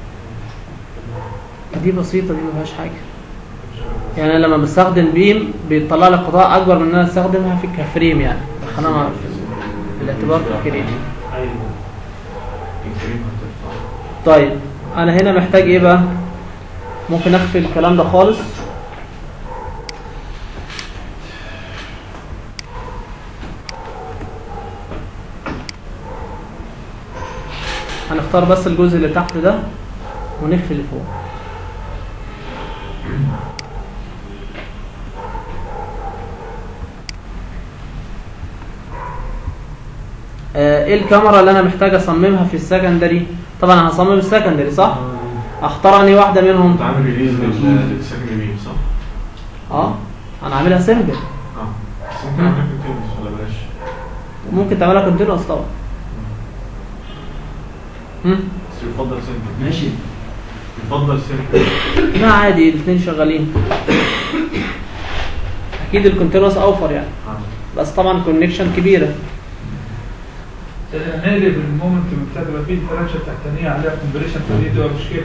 دي بسيطه دي ما فيهاش حاجه يعني أنا لما بستخدم بيم بيطلع لي قطاع اكبر من ان انا استخدمها في كفريم يعني خلينا مع- في الاعتبار في الكريم ايوه الكريم هترفع طيب انا هنا محتاج ايه بقى ممكن اخفي الكلام ده خالص هنختار بس الجزء اللي تحت ده ونخفي اللي فوق آه، ايه الكاميرا اللي انا محتاج اصممها في السكندري طبعا انا هصمم السكندري صح اختار انهي واحده منهم انت عامل ريليز للسكند بيم صح؟ اه انا عاملها سنجل اه بس انت عامل كونتينوس ولا بلاش؟ ممكن تعملها كونتينوس طبعا مم. بس يفضل سنجل ماشي يفضل سنجل لا عادي الاثنين شغالين اكيد الكونتينوس اوفر يعني اه بس طبعا كونكشن كبيره نقلب المومنت بتاع تبقى فيه الفرنشه التحتانيه عليها كومبريشن فدي تبقى مشكله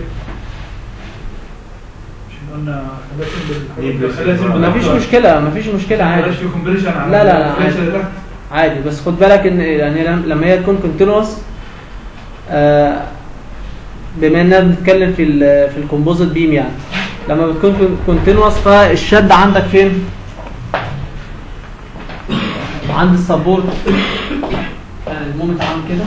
مش قلنا إيه خليها سيمبل مفيش أكتر. مشكله مفيش مشكله ما عادي يبقاش في كومبريشن على لا، لا، لا، الفرنشه عادي. اللي تحت عادي بس خد بالك ان يعني لم- لما هي تكون كونتينوس آه بما اننا بنتكلم في ال في الكومبوزيت بيم يعني لما بتكون كونتينوس فالشد عندك فين؟ عند السبورت يعني المومنت عامل كده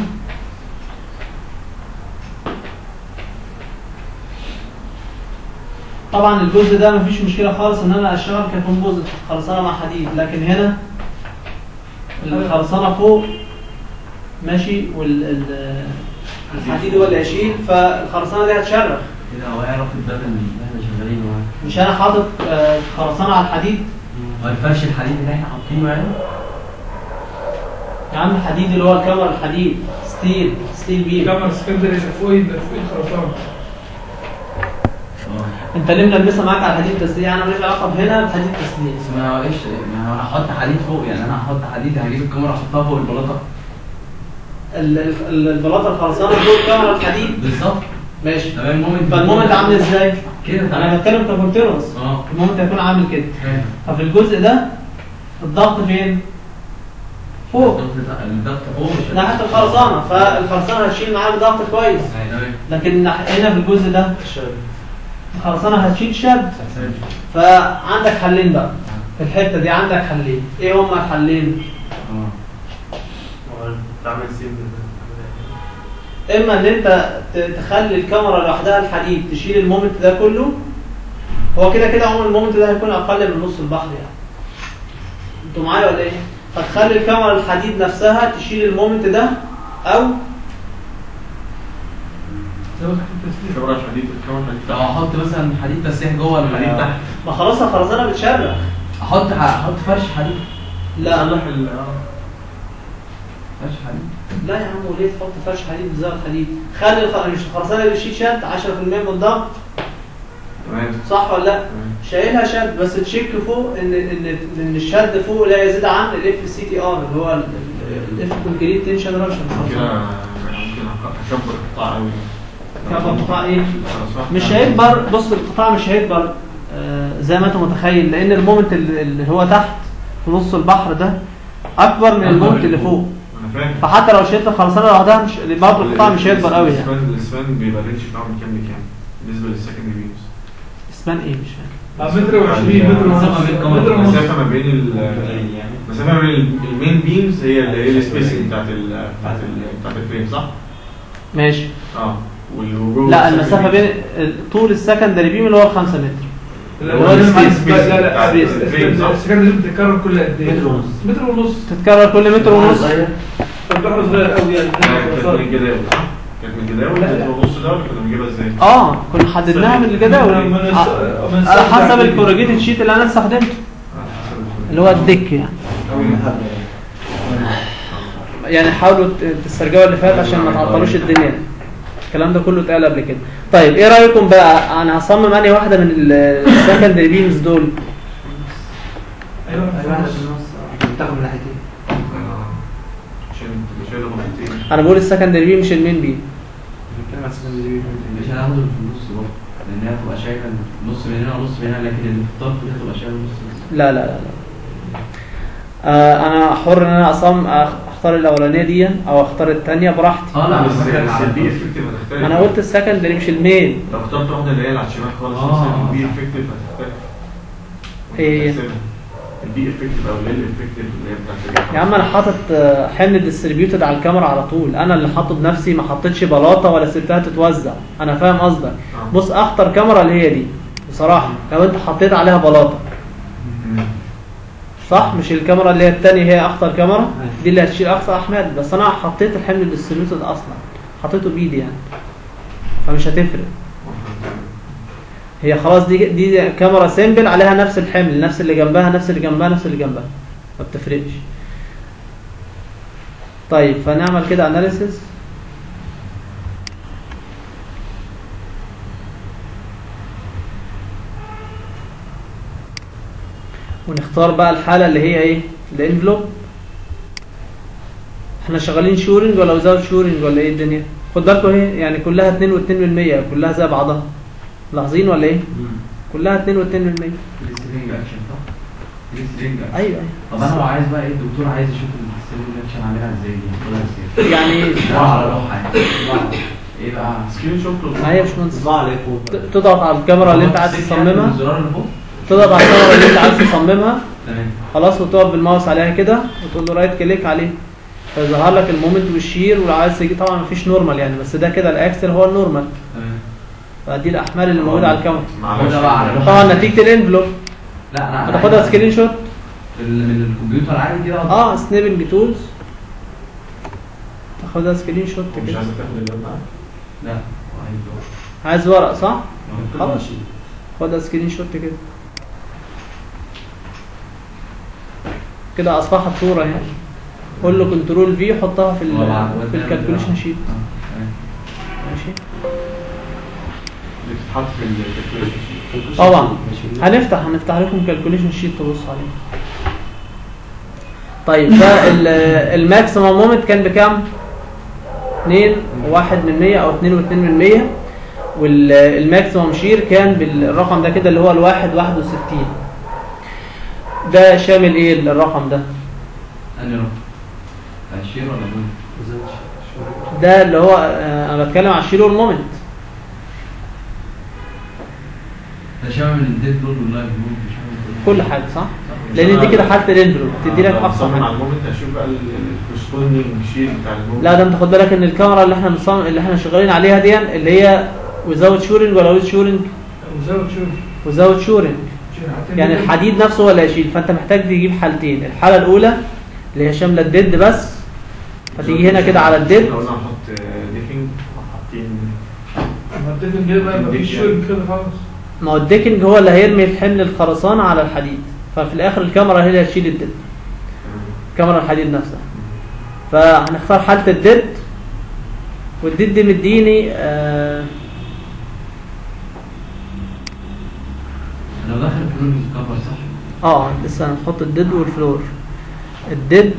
طبعا الجزء ده مفيش مشكله خالص ان انا اشتغل ككومبوزيت خلصانه مع حديد لكن هنا الخرسانه فوق ماشي والحديد هو اللي هيشيل فالخرسانه دي هتشرخ كده هو يعرف الداتا اللي احنا شغالين معاه مش انا حاطط آه، خرسانه على الحديد هو الفرش الحديد اللي احنا حاطينه يعني يا عم الحديد اللي هو الكاميرا الحديد ستيل ستيل بيم كاميرا سكندري اللي فوق يبقى فوق الخرسانه اه انت ليه ملمسها معاك على حديد التسليح انا ماليش علاقه بهنا بحديد التسليح بس ما هو ايش ما هو انا هحط حديد فوق يعني انا هحط حديد هجيب الكاميرا احطها فوق البلاطه ال- ال- البلاطه الخرسانه فوق كاميرا الحديد بالظبط ماشي تمام المومنت فالمومنت عامل ازاي؟ كده انا تمام بتكلم ككونتينوس اه المومنت هيكون عامل كده فاهم. ففي الجزء ده الضغط فين؟ فوق الضغط الضغط فوق مش ناحيه الخرسانه فالخرسانه هتشيل معاه بضغط كويس تمام لكن ناح- هنا في الجزء ده الخرسانه هتشيل شد فعندك حلين بقى في الحته دي عندك حلين ايه هما الحلين؟ اه تعمل سيم اما ان انت ت- تخلي الكاميرا لوحدها الحديد تشيل المومنت ده كله هو كده كده عموما المومنت ده هيكون اقل من نص البحر يعني انتوا معايا ولا ايه فتخلي الكاميرا الحديد نفسها تشيل المومنت ده او زود حديد تسليح كاميرا حديد كاميرا حديد لو احط مثلا حديد تسليح جوه ال- حديد تحت ما خلاص الخرسانه بتشرخ احط احط فرش حديد لا صلح ال اه فرش حديد لا يا عم وليه تحط فرش حديد بزاويه حديد خلي الخ... مش الخرسانه اللي بتشيل شد 10% من الضغط تمام صح ولا لا تمام. شايلها شد بس تشيك فوق ان ان ان الشد فوق لا يزيد عن الاف سي تي ار اللي هو الاف كونكريت تنشن راشن كده ممكن اكبر القطاع قوي كبر القطاع ايه صح. مش هيكبر بص القطاع مش هيكبر آه، زي ما انت متخيل لان المومنت اللي اللي هو تحت في نص البحر ده اكبر من المومنت اللي فوق انا فاهم فحتى لو شلت الخرسانه لوحدها مش برضه القطاع مش هيكبر قوي يعني الاسفان الاسفان بيبقى الرينج بتاعه من كام لكام بالنسبه للسكندري بيمز اسمان ايه مش فاهم آه، متر و20 متر ونص مسافة بين كاميرا. متر ونص المسافه ما بين ال- المسافه ما بين المين بيمز هي اللي هي السبيسنج بتاعت ال بتاعت ال بتاعت الفريم صح؟ ماشي اه والوجوه لا المسافه بين طول السكندري بيم اللي هو 5 متر لا هو لا السبيس- لا سبيس لا بتاع لا الفريم، صح؟ السكندري بتتكرر كل قد ايه؟ متر ونص. متر ونص تتكرر كل متر ونص البحر صغير قوي يعني كانت من الجداول صح؟ كانت من الجداول لا. متر ونص ده ولا كنا بنجيبها ازاي؟ اه كنا حددناها من الجداول من الس- ع- من على السقف حسب بتاع الكورجيتد شيت اللي انا استخدمته اللي هو الدك يعني يعني حاولوا ت- تسترجعوا اللي فات عشان ما تعطلوش الدنيا الكلام ده كله اتقال قبل كده طيب ايه رايكم بقى انا هصمم انهي واحده من السكندري بيمز دول ايوه ايوه بتاخد من ناحيتين عشان تبقى شايله منطقتين انا بقول السكندري بيم مش المين بيم بنتكلم عن السكندري مش هناخد اللي في النص برضه لان هي تبقى شايفه نص من هنا ونص من هنا لكن اللي في الطرف دي هتبقى شايفه نص بس. لا لا لا لا آه انا حر ان انا اصمم أخ- اختار الاولانيه دي او اختار الثانيه براحتي اه لا بس بس بس البي افكتيف هتختلف ما انا قلت السكندري مش المين لو اخترت واحده اللي هي على الشمال خالص آه، مثلا آه، البي صح. افكتيف هتختلف إيه هي؟ البي افكتيف او ال افكتيف اللي هي بتاعت يا عم انا حاطط آه، حمل ديستريبيوتد على الكاميرا على طول انا اللي حاطه بنفسي ما حطيتش بلاطه ولا سبتها تتوزع انا فاهم قصدك آه. بص اخطر كاميرا اللي هي دي بصراحه لو انت حطيت عليها بلاطه مم. صح مش الكاميرا اللي هي الثانيه هي اخطر كاميرا دي اللي هتشيل اقصى احمال بس انا حطيت الحمل الديستريبيوتد اصلا حطيته بايدي يعني فمش هتفرق هي خلاص دي دي كاميرا سيمبل عليها نفس الحمل نفس اللي جنبها نفس اللي جنبها نفس اللي جنبها ما بتفرقش طيب فنعمل كده اناليسيس ونختار بقى الحالة اللي هي ايه الانفلوب احنا شغالين شورنج ولا وزاوت شورنج ولا ايه الدنيا خد بالكم اهي يعني كلها 2 و2% كلها زي بعضها ملاحظين ولا ايه كلها 2 و2% دي سترينج اكشن صح؟ دي سترينج اكشن ايوه ايوه طب انا لو عايز بقى ايه الدكتور عايز يشوف السترينج اكشن عاملها ازاي دي ياخدها ازاي يعني روح على روح يعني ايه بقى سكرين شوت ما هي مش منصف صباع على فوق ت- تضغط على الكاميرا اللي انت عايز تصممها الزرار اللي فوق تضغط على الكاميرا اللي انت عايز تصممها تمام خلاص وتقف بالماوس عليها كده وتقول له رايت كليك عليه فيظهر لك المومنت والشير ولو عايز تجي طبعا مفيش نورمال يعني بس ده كده الاكسل هو النورمال تمام فدي الاحمال اللي موجوده على الكاميرا معلش ده بقى على طبعا نتيجه الانفلوب لا انا هتاخدها سكرين شوت من الكمبيوتر عادي كده اه سنيبنج تولز تاخدها سكرين شوت مش كده عايز تاخد اللي بتاعك لا وعايز روح. عايز ورق صح؟ آه. خلاص خدها سكرين شوت كده كده اصبحت صوره يعني قول له كنترول في حطها في هو بعد- ال في الكالكوليشن شيت آه، تمام. ماشي تتحط في الكالكوليشن طبعا هنفتح هنفتح لكم كالكوليشن شيت تبصوا عليه طيب ده ال- الماكسيمم مومنت كان بكام 2 وواحد من 100 او 2 و2 من 100 والماكسيمم شير كان بالرقم ده كده اللي هو الواحد 61 ده شامل ايه الرقم ده أنهي رقم؟ الشير ولا بوينت؟ ده اللي هو آه، انا بتكلم على الشير والمومنت ده شامل الديد لود واللايف لود مش عامل كل حاجه صح لان دي كده حاله الانفلوب تدي لك اقصى من حاجه على المومنت هشوف بقى الكورسبوندنج شيل بتاع المومنت لا ده انت خد بالك ان الكاميرا اللي احنا مصمم اللي احنا شغالين عليها دي اللي هي without شورنج ولا with شورنج وزود شوف without شورنج يعني الحديد نفسه هو اللي هيشيل فانت محتاج تجيب حالتين الحاله الاولى اللي هي شامله الديد بس فتيجي هنا كده على الديد لو انا هحط ديكينج حاطين ما اديت كده بقى مفيش شغل كده خالص ما هو الديكنج هو اللي هيرمي حمل الخرسانه على الحديد ففي الاخر الكاميرا هي اللي هتشيل الديد كاميرا الحديد نفسها فهنختار حاله الديد والديد دي مديني آه لو دخل فلوس كفر صح؟ اه لسه هنحط الديد والفلور الديد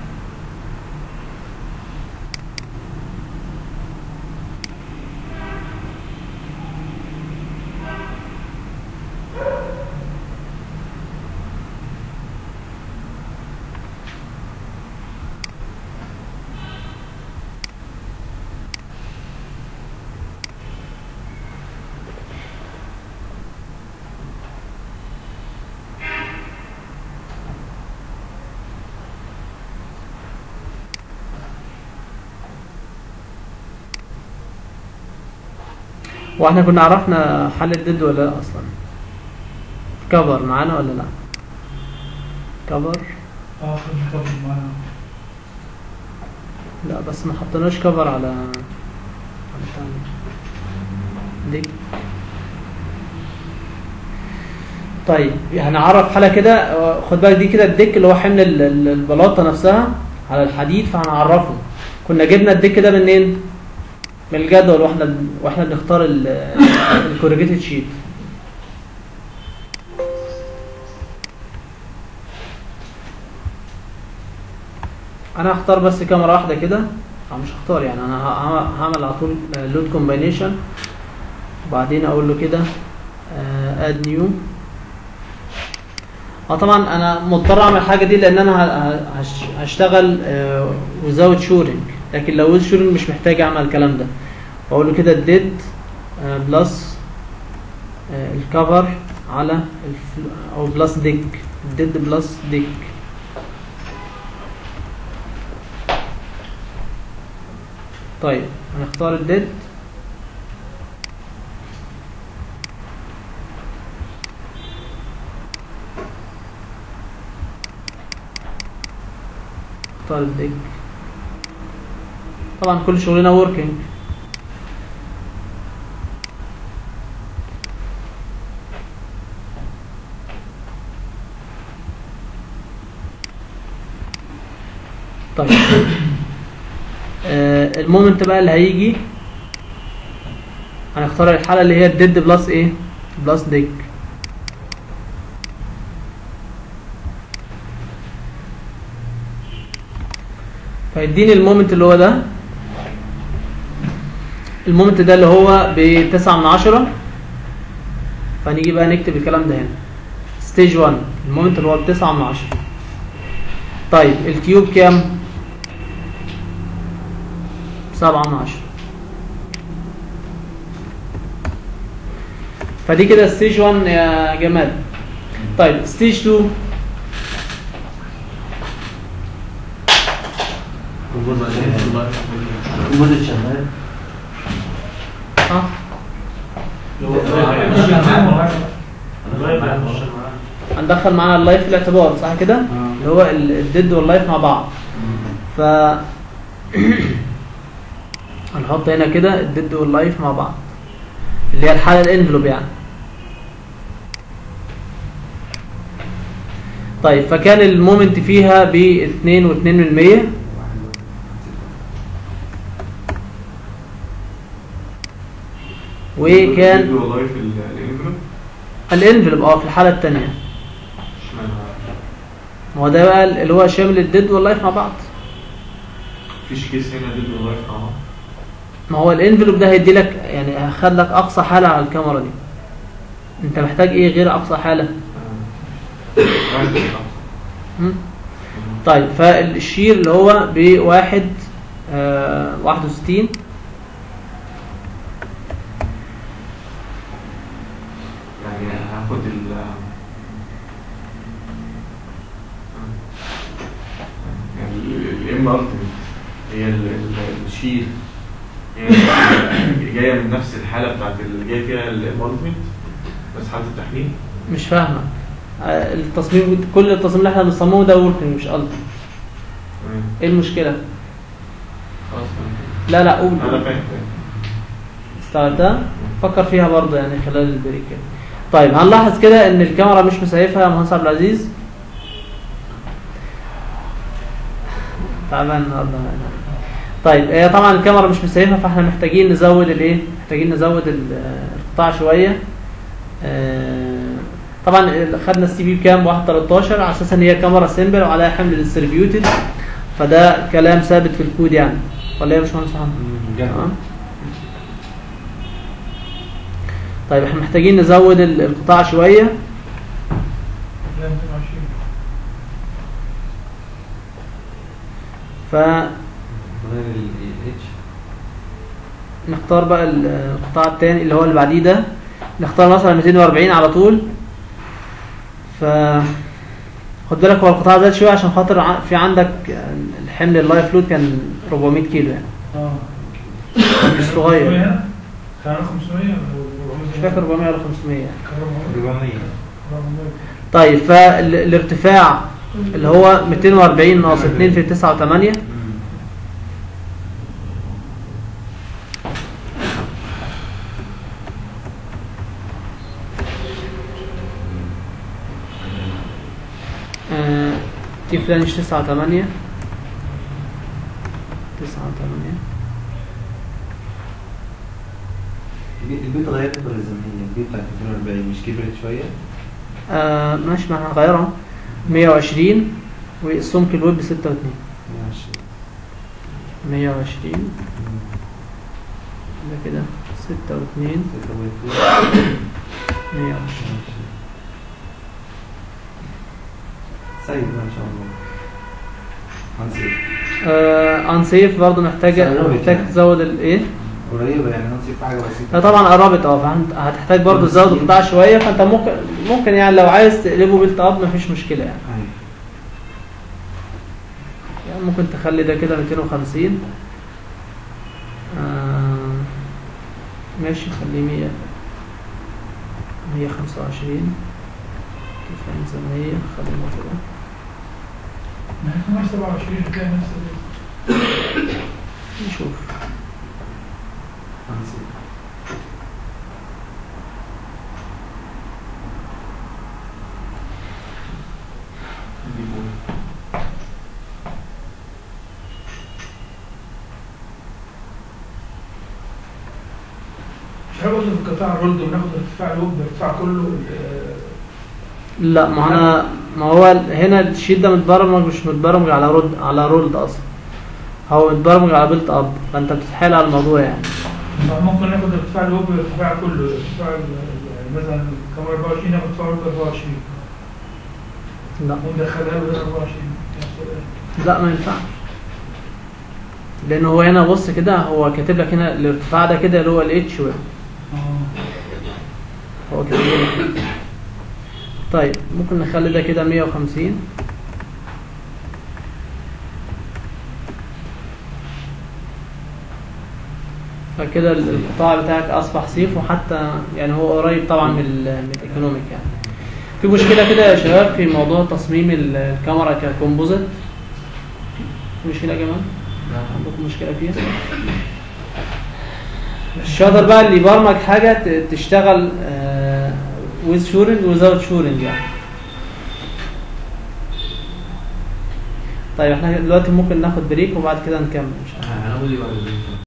واحنا كنا عرفنا حل الديد ولا لا اصلا كفر معانا ولا لا كفر اه خد كفر معانا لا بس ما حطيناش كفر على على بتاع ده. ديك طيب هنعرف حالة كده آه، خد بالك دي كده الديك اللي هو حمل ال- ال- البلاطة نفسها على الحديد فهنعرفه كنا جبنا الديك ده منين؟ من الجدول واحنا واحنا بنختار الكوريجيتد شيت انا هختار بس كاميرا واحده كده او مش هختار يعني انا ه- هعمل على طول لود كومباينيشن وبعدين اقول له كده اد نيو اه طبعا انا مضطر اعمل الحاجه دي لان انا ه- ه- هش- هشتغل وزاوت شورنج لكن لو ويز شورنج مش محتاج اعمل الكلام ده واقول له كده ديد بلس الكفر على الفل- او بلس ديك ديد بلس ديك طيب هنختار الديد اختار الديك طبعا كل شغلنا وركينج طيب آه المومنت بقى اللي هيجي هنختار الحالة اللي هي الديد بلس ايه بلس ديك فيديني المومنت اللي هو ده المومنت ده اللي هو بتسعة من عشرة فنيجي بقى نكتب الكلام ده هنا ستيج 1 المومنت اللي هو بتسعة من عشرة طيب الكيوب كام سبعة من عشرة فدي كده ستيج 1 يا جمال طيب ستيج 2 كومبوزيت شغال اه هندخل معانا اللايف في الاعتبار صح كده اللي هو ال- الديد واللايف مع بعض ف هنحط هنا كده الديد واللايف مع بعض اللي هي الحاله الانفلوب يعني طيب فكان المومنت فيها ب 2 و2 من 100 و وكان والله في الانفلوب الانفلوب اه في الحاله الثانيه اشمعنى ما هو ده بقى اللي هو شامل الديد واللايف مع بعض مفيش كيس هنا ديد والله في طعمها ما هو الانفلوب ده هيدي لك يعني هيخد لك اقصى حاله على الكاميرا دي انت محتاج ايه غير اقصى حاله مم؟ طيب فالشير اللي هو بواحد آه واحد وستين يعني هاخد ال يعني الام التيميت هي ال- ال- الشيل هي جايه من نفس الحاله بتاعت اللي جايه فيها الام التيميت بس حاله التحليل مش فاهمه آه التصميم كل التصميم اللي احنا بنصممه ده وركينج مش الت تمام. ايه المشكله خلاص فهمت. لا لا قول انا فاهم فاهم. استوعبتها فكر فيها برضه يعني خلال البريك كده طيب هنلاحظ كده ان الكاميرا مش مسيفها يا مهندس عبد العزيز تعبان النهارده طيب هي طبعا الكاميرا مش مسيفها فاحنا محتاجين نزود الايه محتاجين نزود ال- القطاع شويه آه، طبعا خدنا السي بي بكام 1.13 على اساس ان هي كاميرا سيمبل وعليها حمل ديستريبيوتد فده كلام ثابت في الكود يعني ولا ايه يا باشمهندس محمد؟ تمام طيب احنا محتاجين نزود ال- القطاع شوية لا 220 فنختار بقى ال- القطاع التاني اللي هو اللي بعديه ده نختار مثلا 240 على طول ف خد بالك هو القطاع زاد شوية عشان خاطر ع- في عندك الحمل اللايف لود كان 400 كيلو يعني اه مش صغير هنا كان 500 ولا 400 مش فاكر 400 ولا 500 يعني كان 400 400 400 طيب فالارتفاع اللي هو 240 ناقص 2 في 9 و8 تي فلانش 9 و8 9 و8 البيت اتغيرت ولا زمنية البيت بتاعت 240 مش كبرت شوية آه ماشي ما احنا هنغيرها 120 والسمك الويب 6 و2 ماشي 120 ده كده 6 و2 120 سيد بقى ان شاء الله هنسيب آه انسيف برضه محتاجه سيرابيك محتاج يعني. تزود الايه قريبة يعني هنسيب حاجة بسيطة لا طبعا قربت اه فانت هتحتاج برضه تزود القطاع شويه فانت ممكن ممكن يعني لو عايز تقلبه بيلت اب مفيش مشكله يعني أيوة. يعني ممكن تخلي ده كده 250 آه ماشي خليه 100 125 كيف ميزانية خلينا كده ما هي 27 هتلاقي نفس ال- نشوف هنسيب مش هقول في قطاع الرولد وناخد ارتفاع الوب ارتفاع كله آه، لا ما انا ما هو هنا الشيت ده متبرمج مش متبرمج على رولد على رولد اصلا هو متبرمج على بيلت اب فانت بتتحايل على الموضوع يعني فممكن ناخد ارتفاع الوب ارتفاع كله ارتفاع ال- يعني مثلا الكاميرا 24 ناخد ارتفاع الوب 24 لا وندخلها له ده 24 لا ما ينفعش لان هو هنا بص كده هو كاتب لك هنا الارتفاع ده كده اللي هو الاتش اه هو كاتب لك طيب ممكن نخلي ده كده 150 فكده ال- القطاع بتاعك اصبح سيف وحتى يعني هو قريب طبعا من ال- من الايكونوميك يعني في مشكله كده يا شباب في موضوع تصميم ال- الكاميرا ككومبوزيت في مشكله يا جماعه عندكم مشكله فيها الشاطر بقى اللي يبرمج حاجه ت- تشتغل ويز شورنج وزاوت شورنج يعني طيب احنا دلوقتي ممكن ناخد بريك وبعد كده نكمل ان شاء الله هنقول ايه بعد البريك؟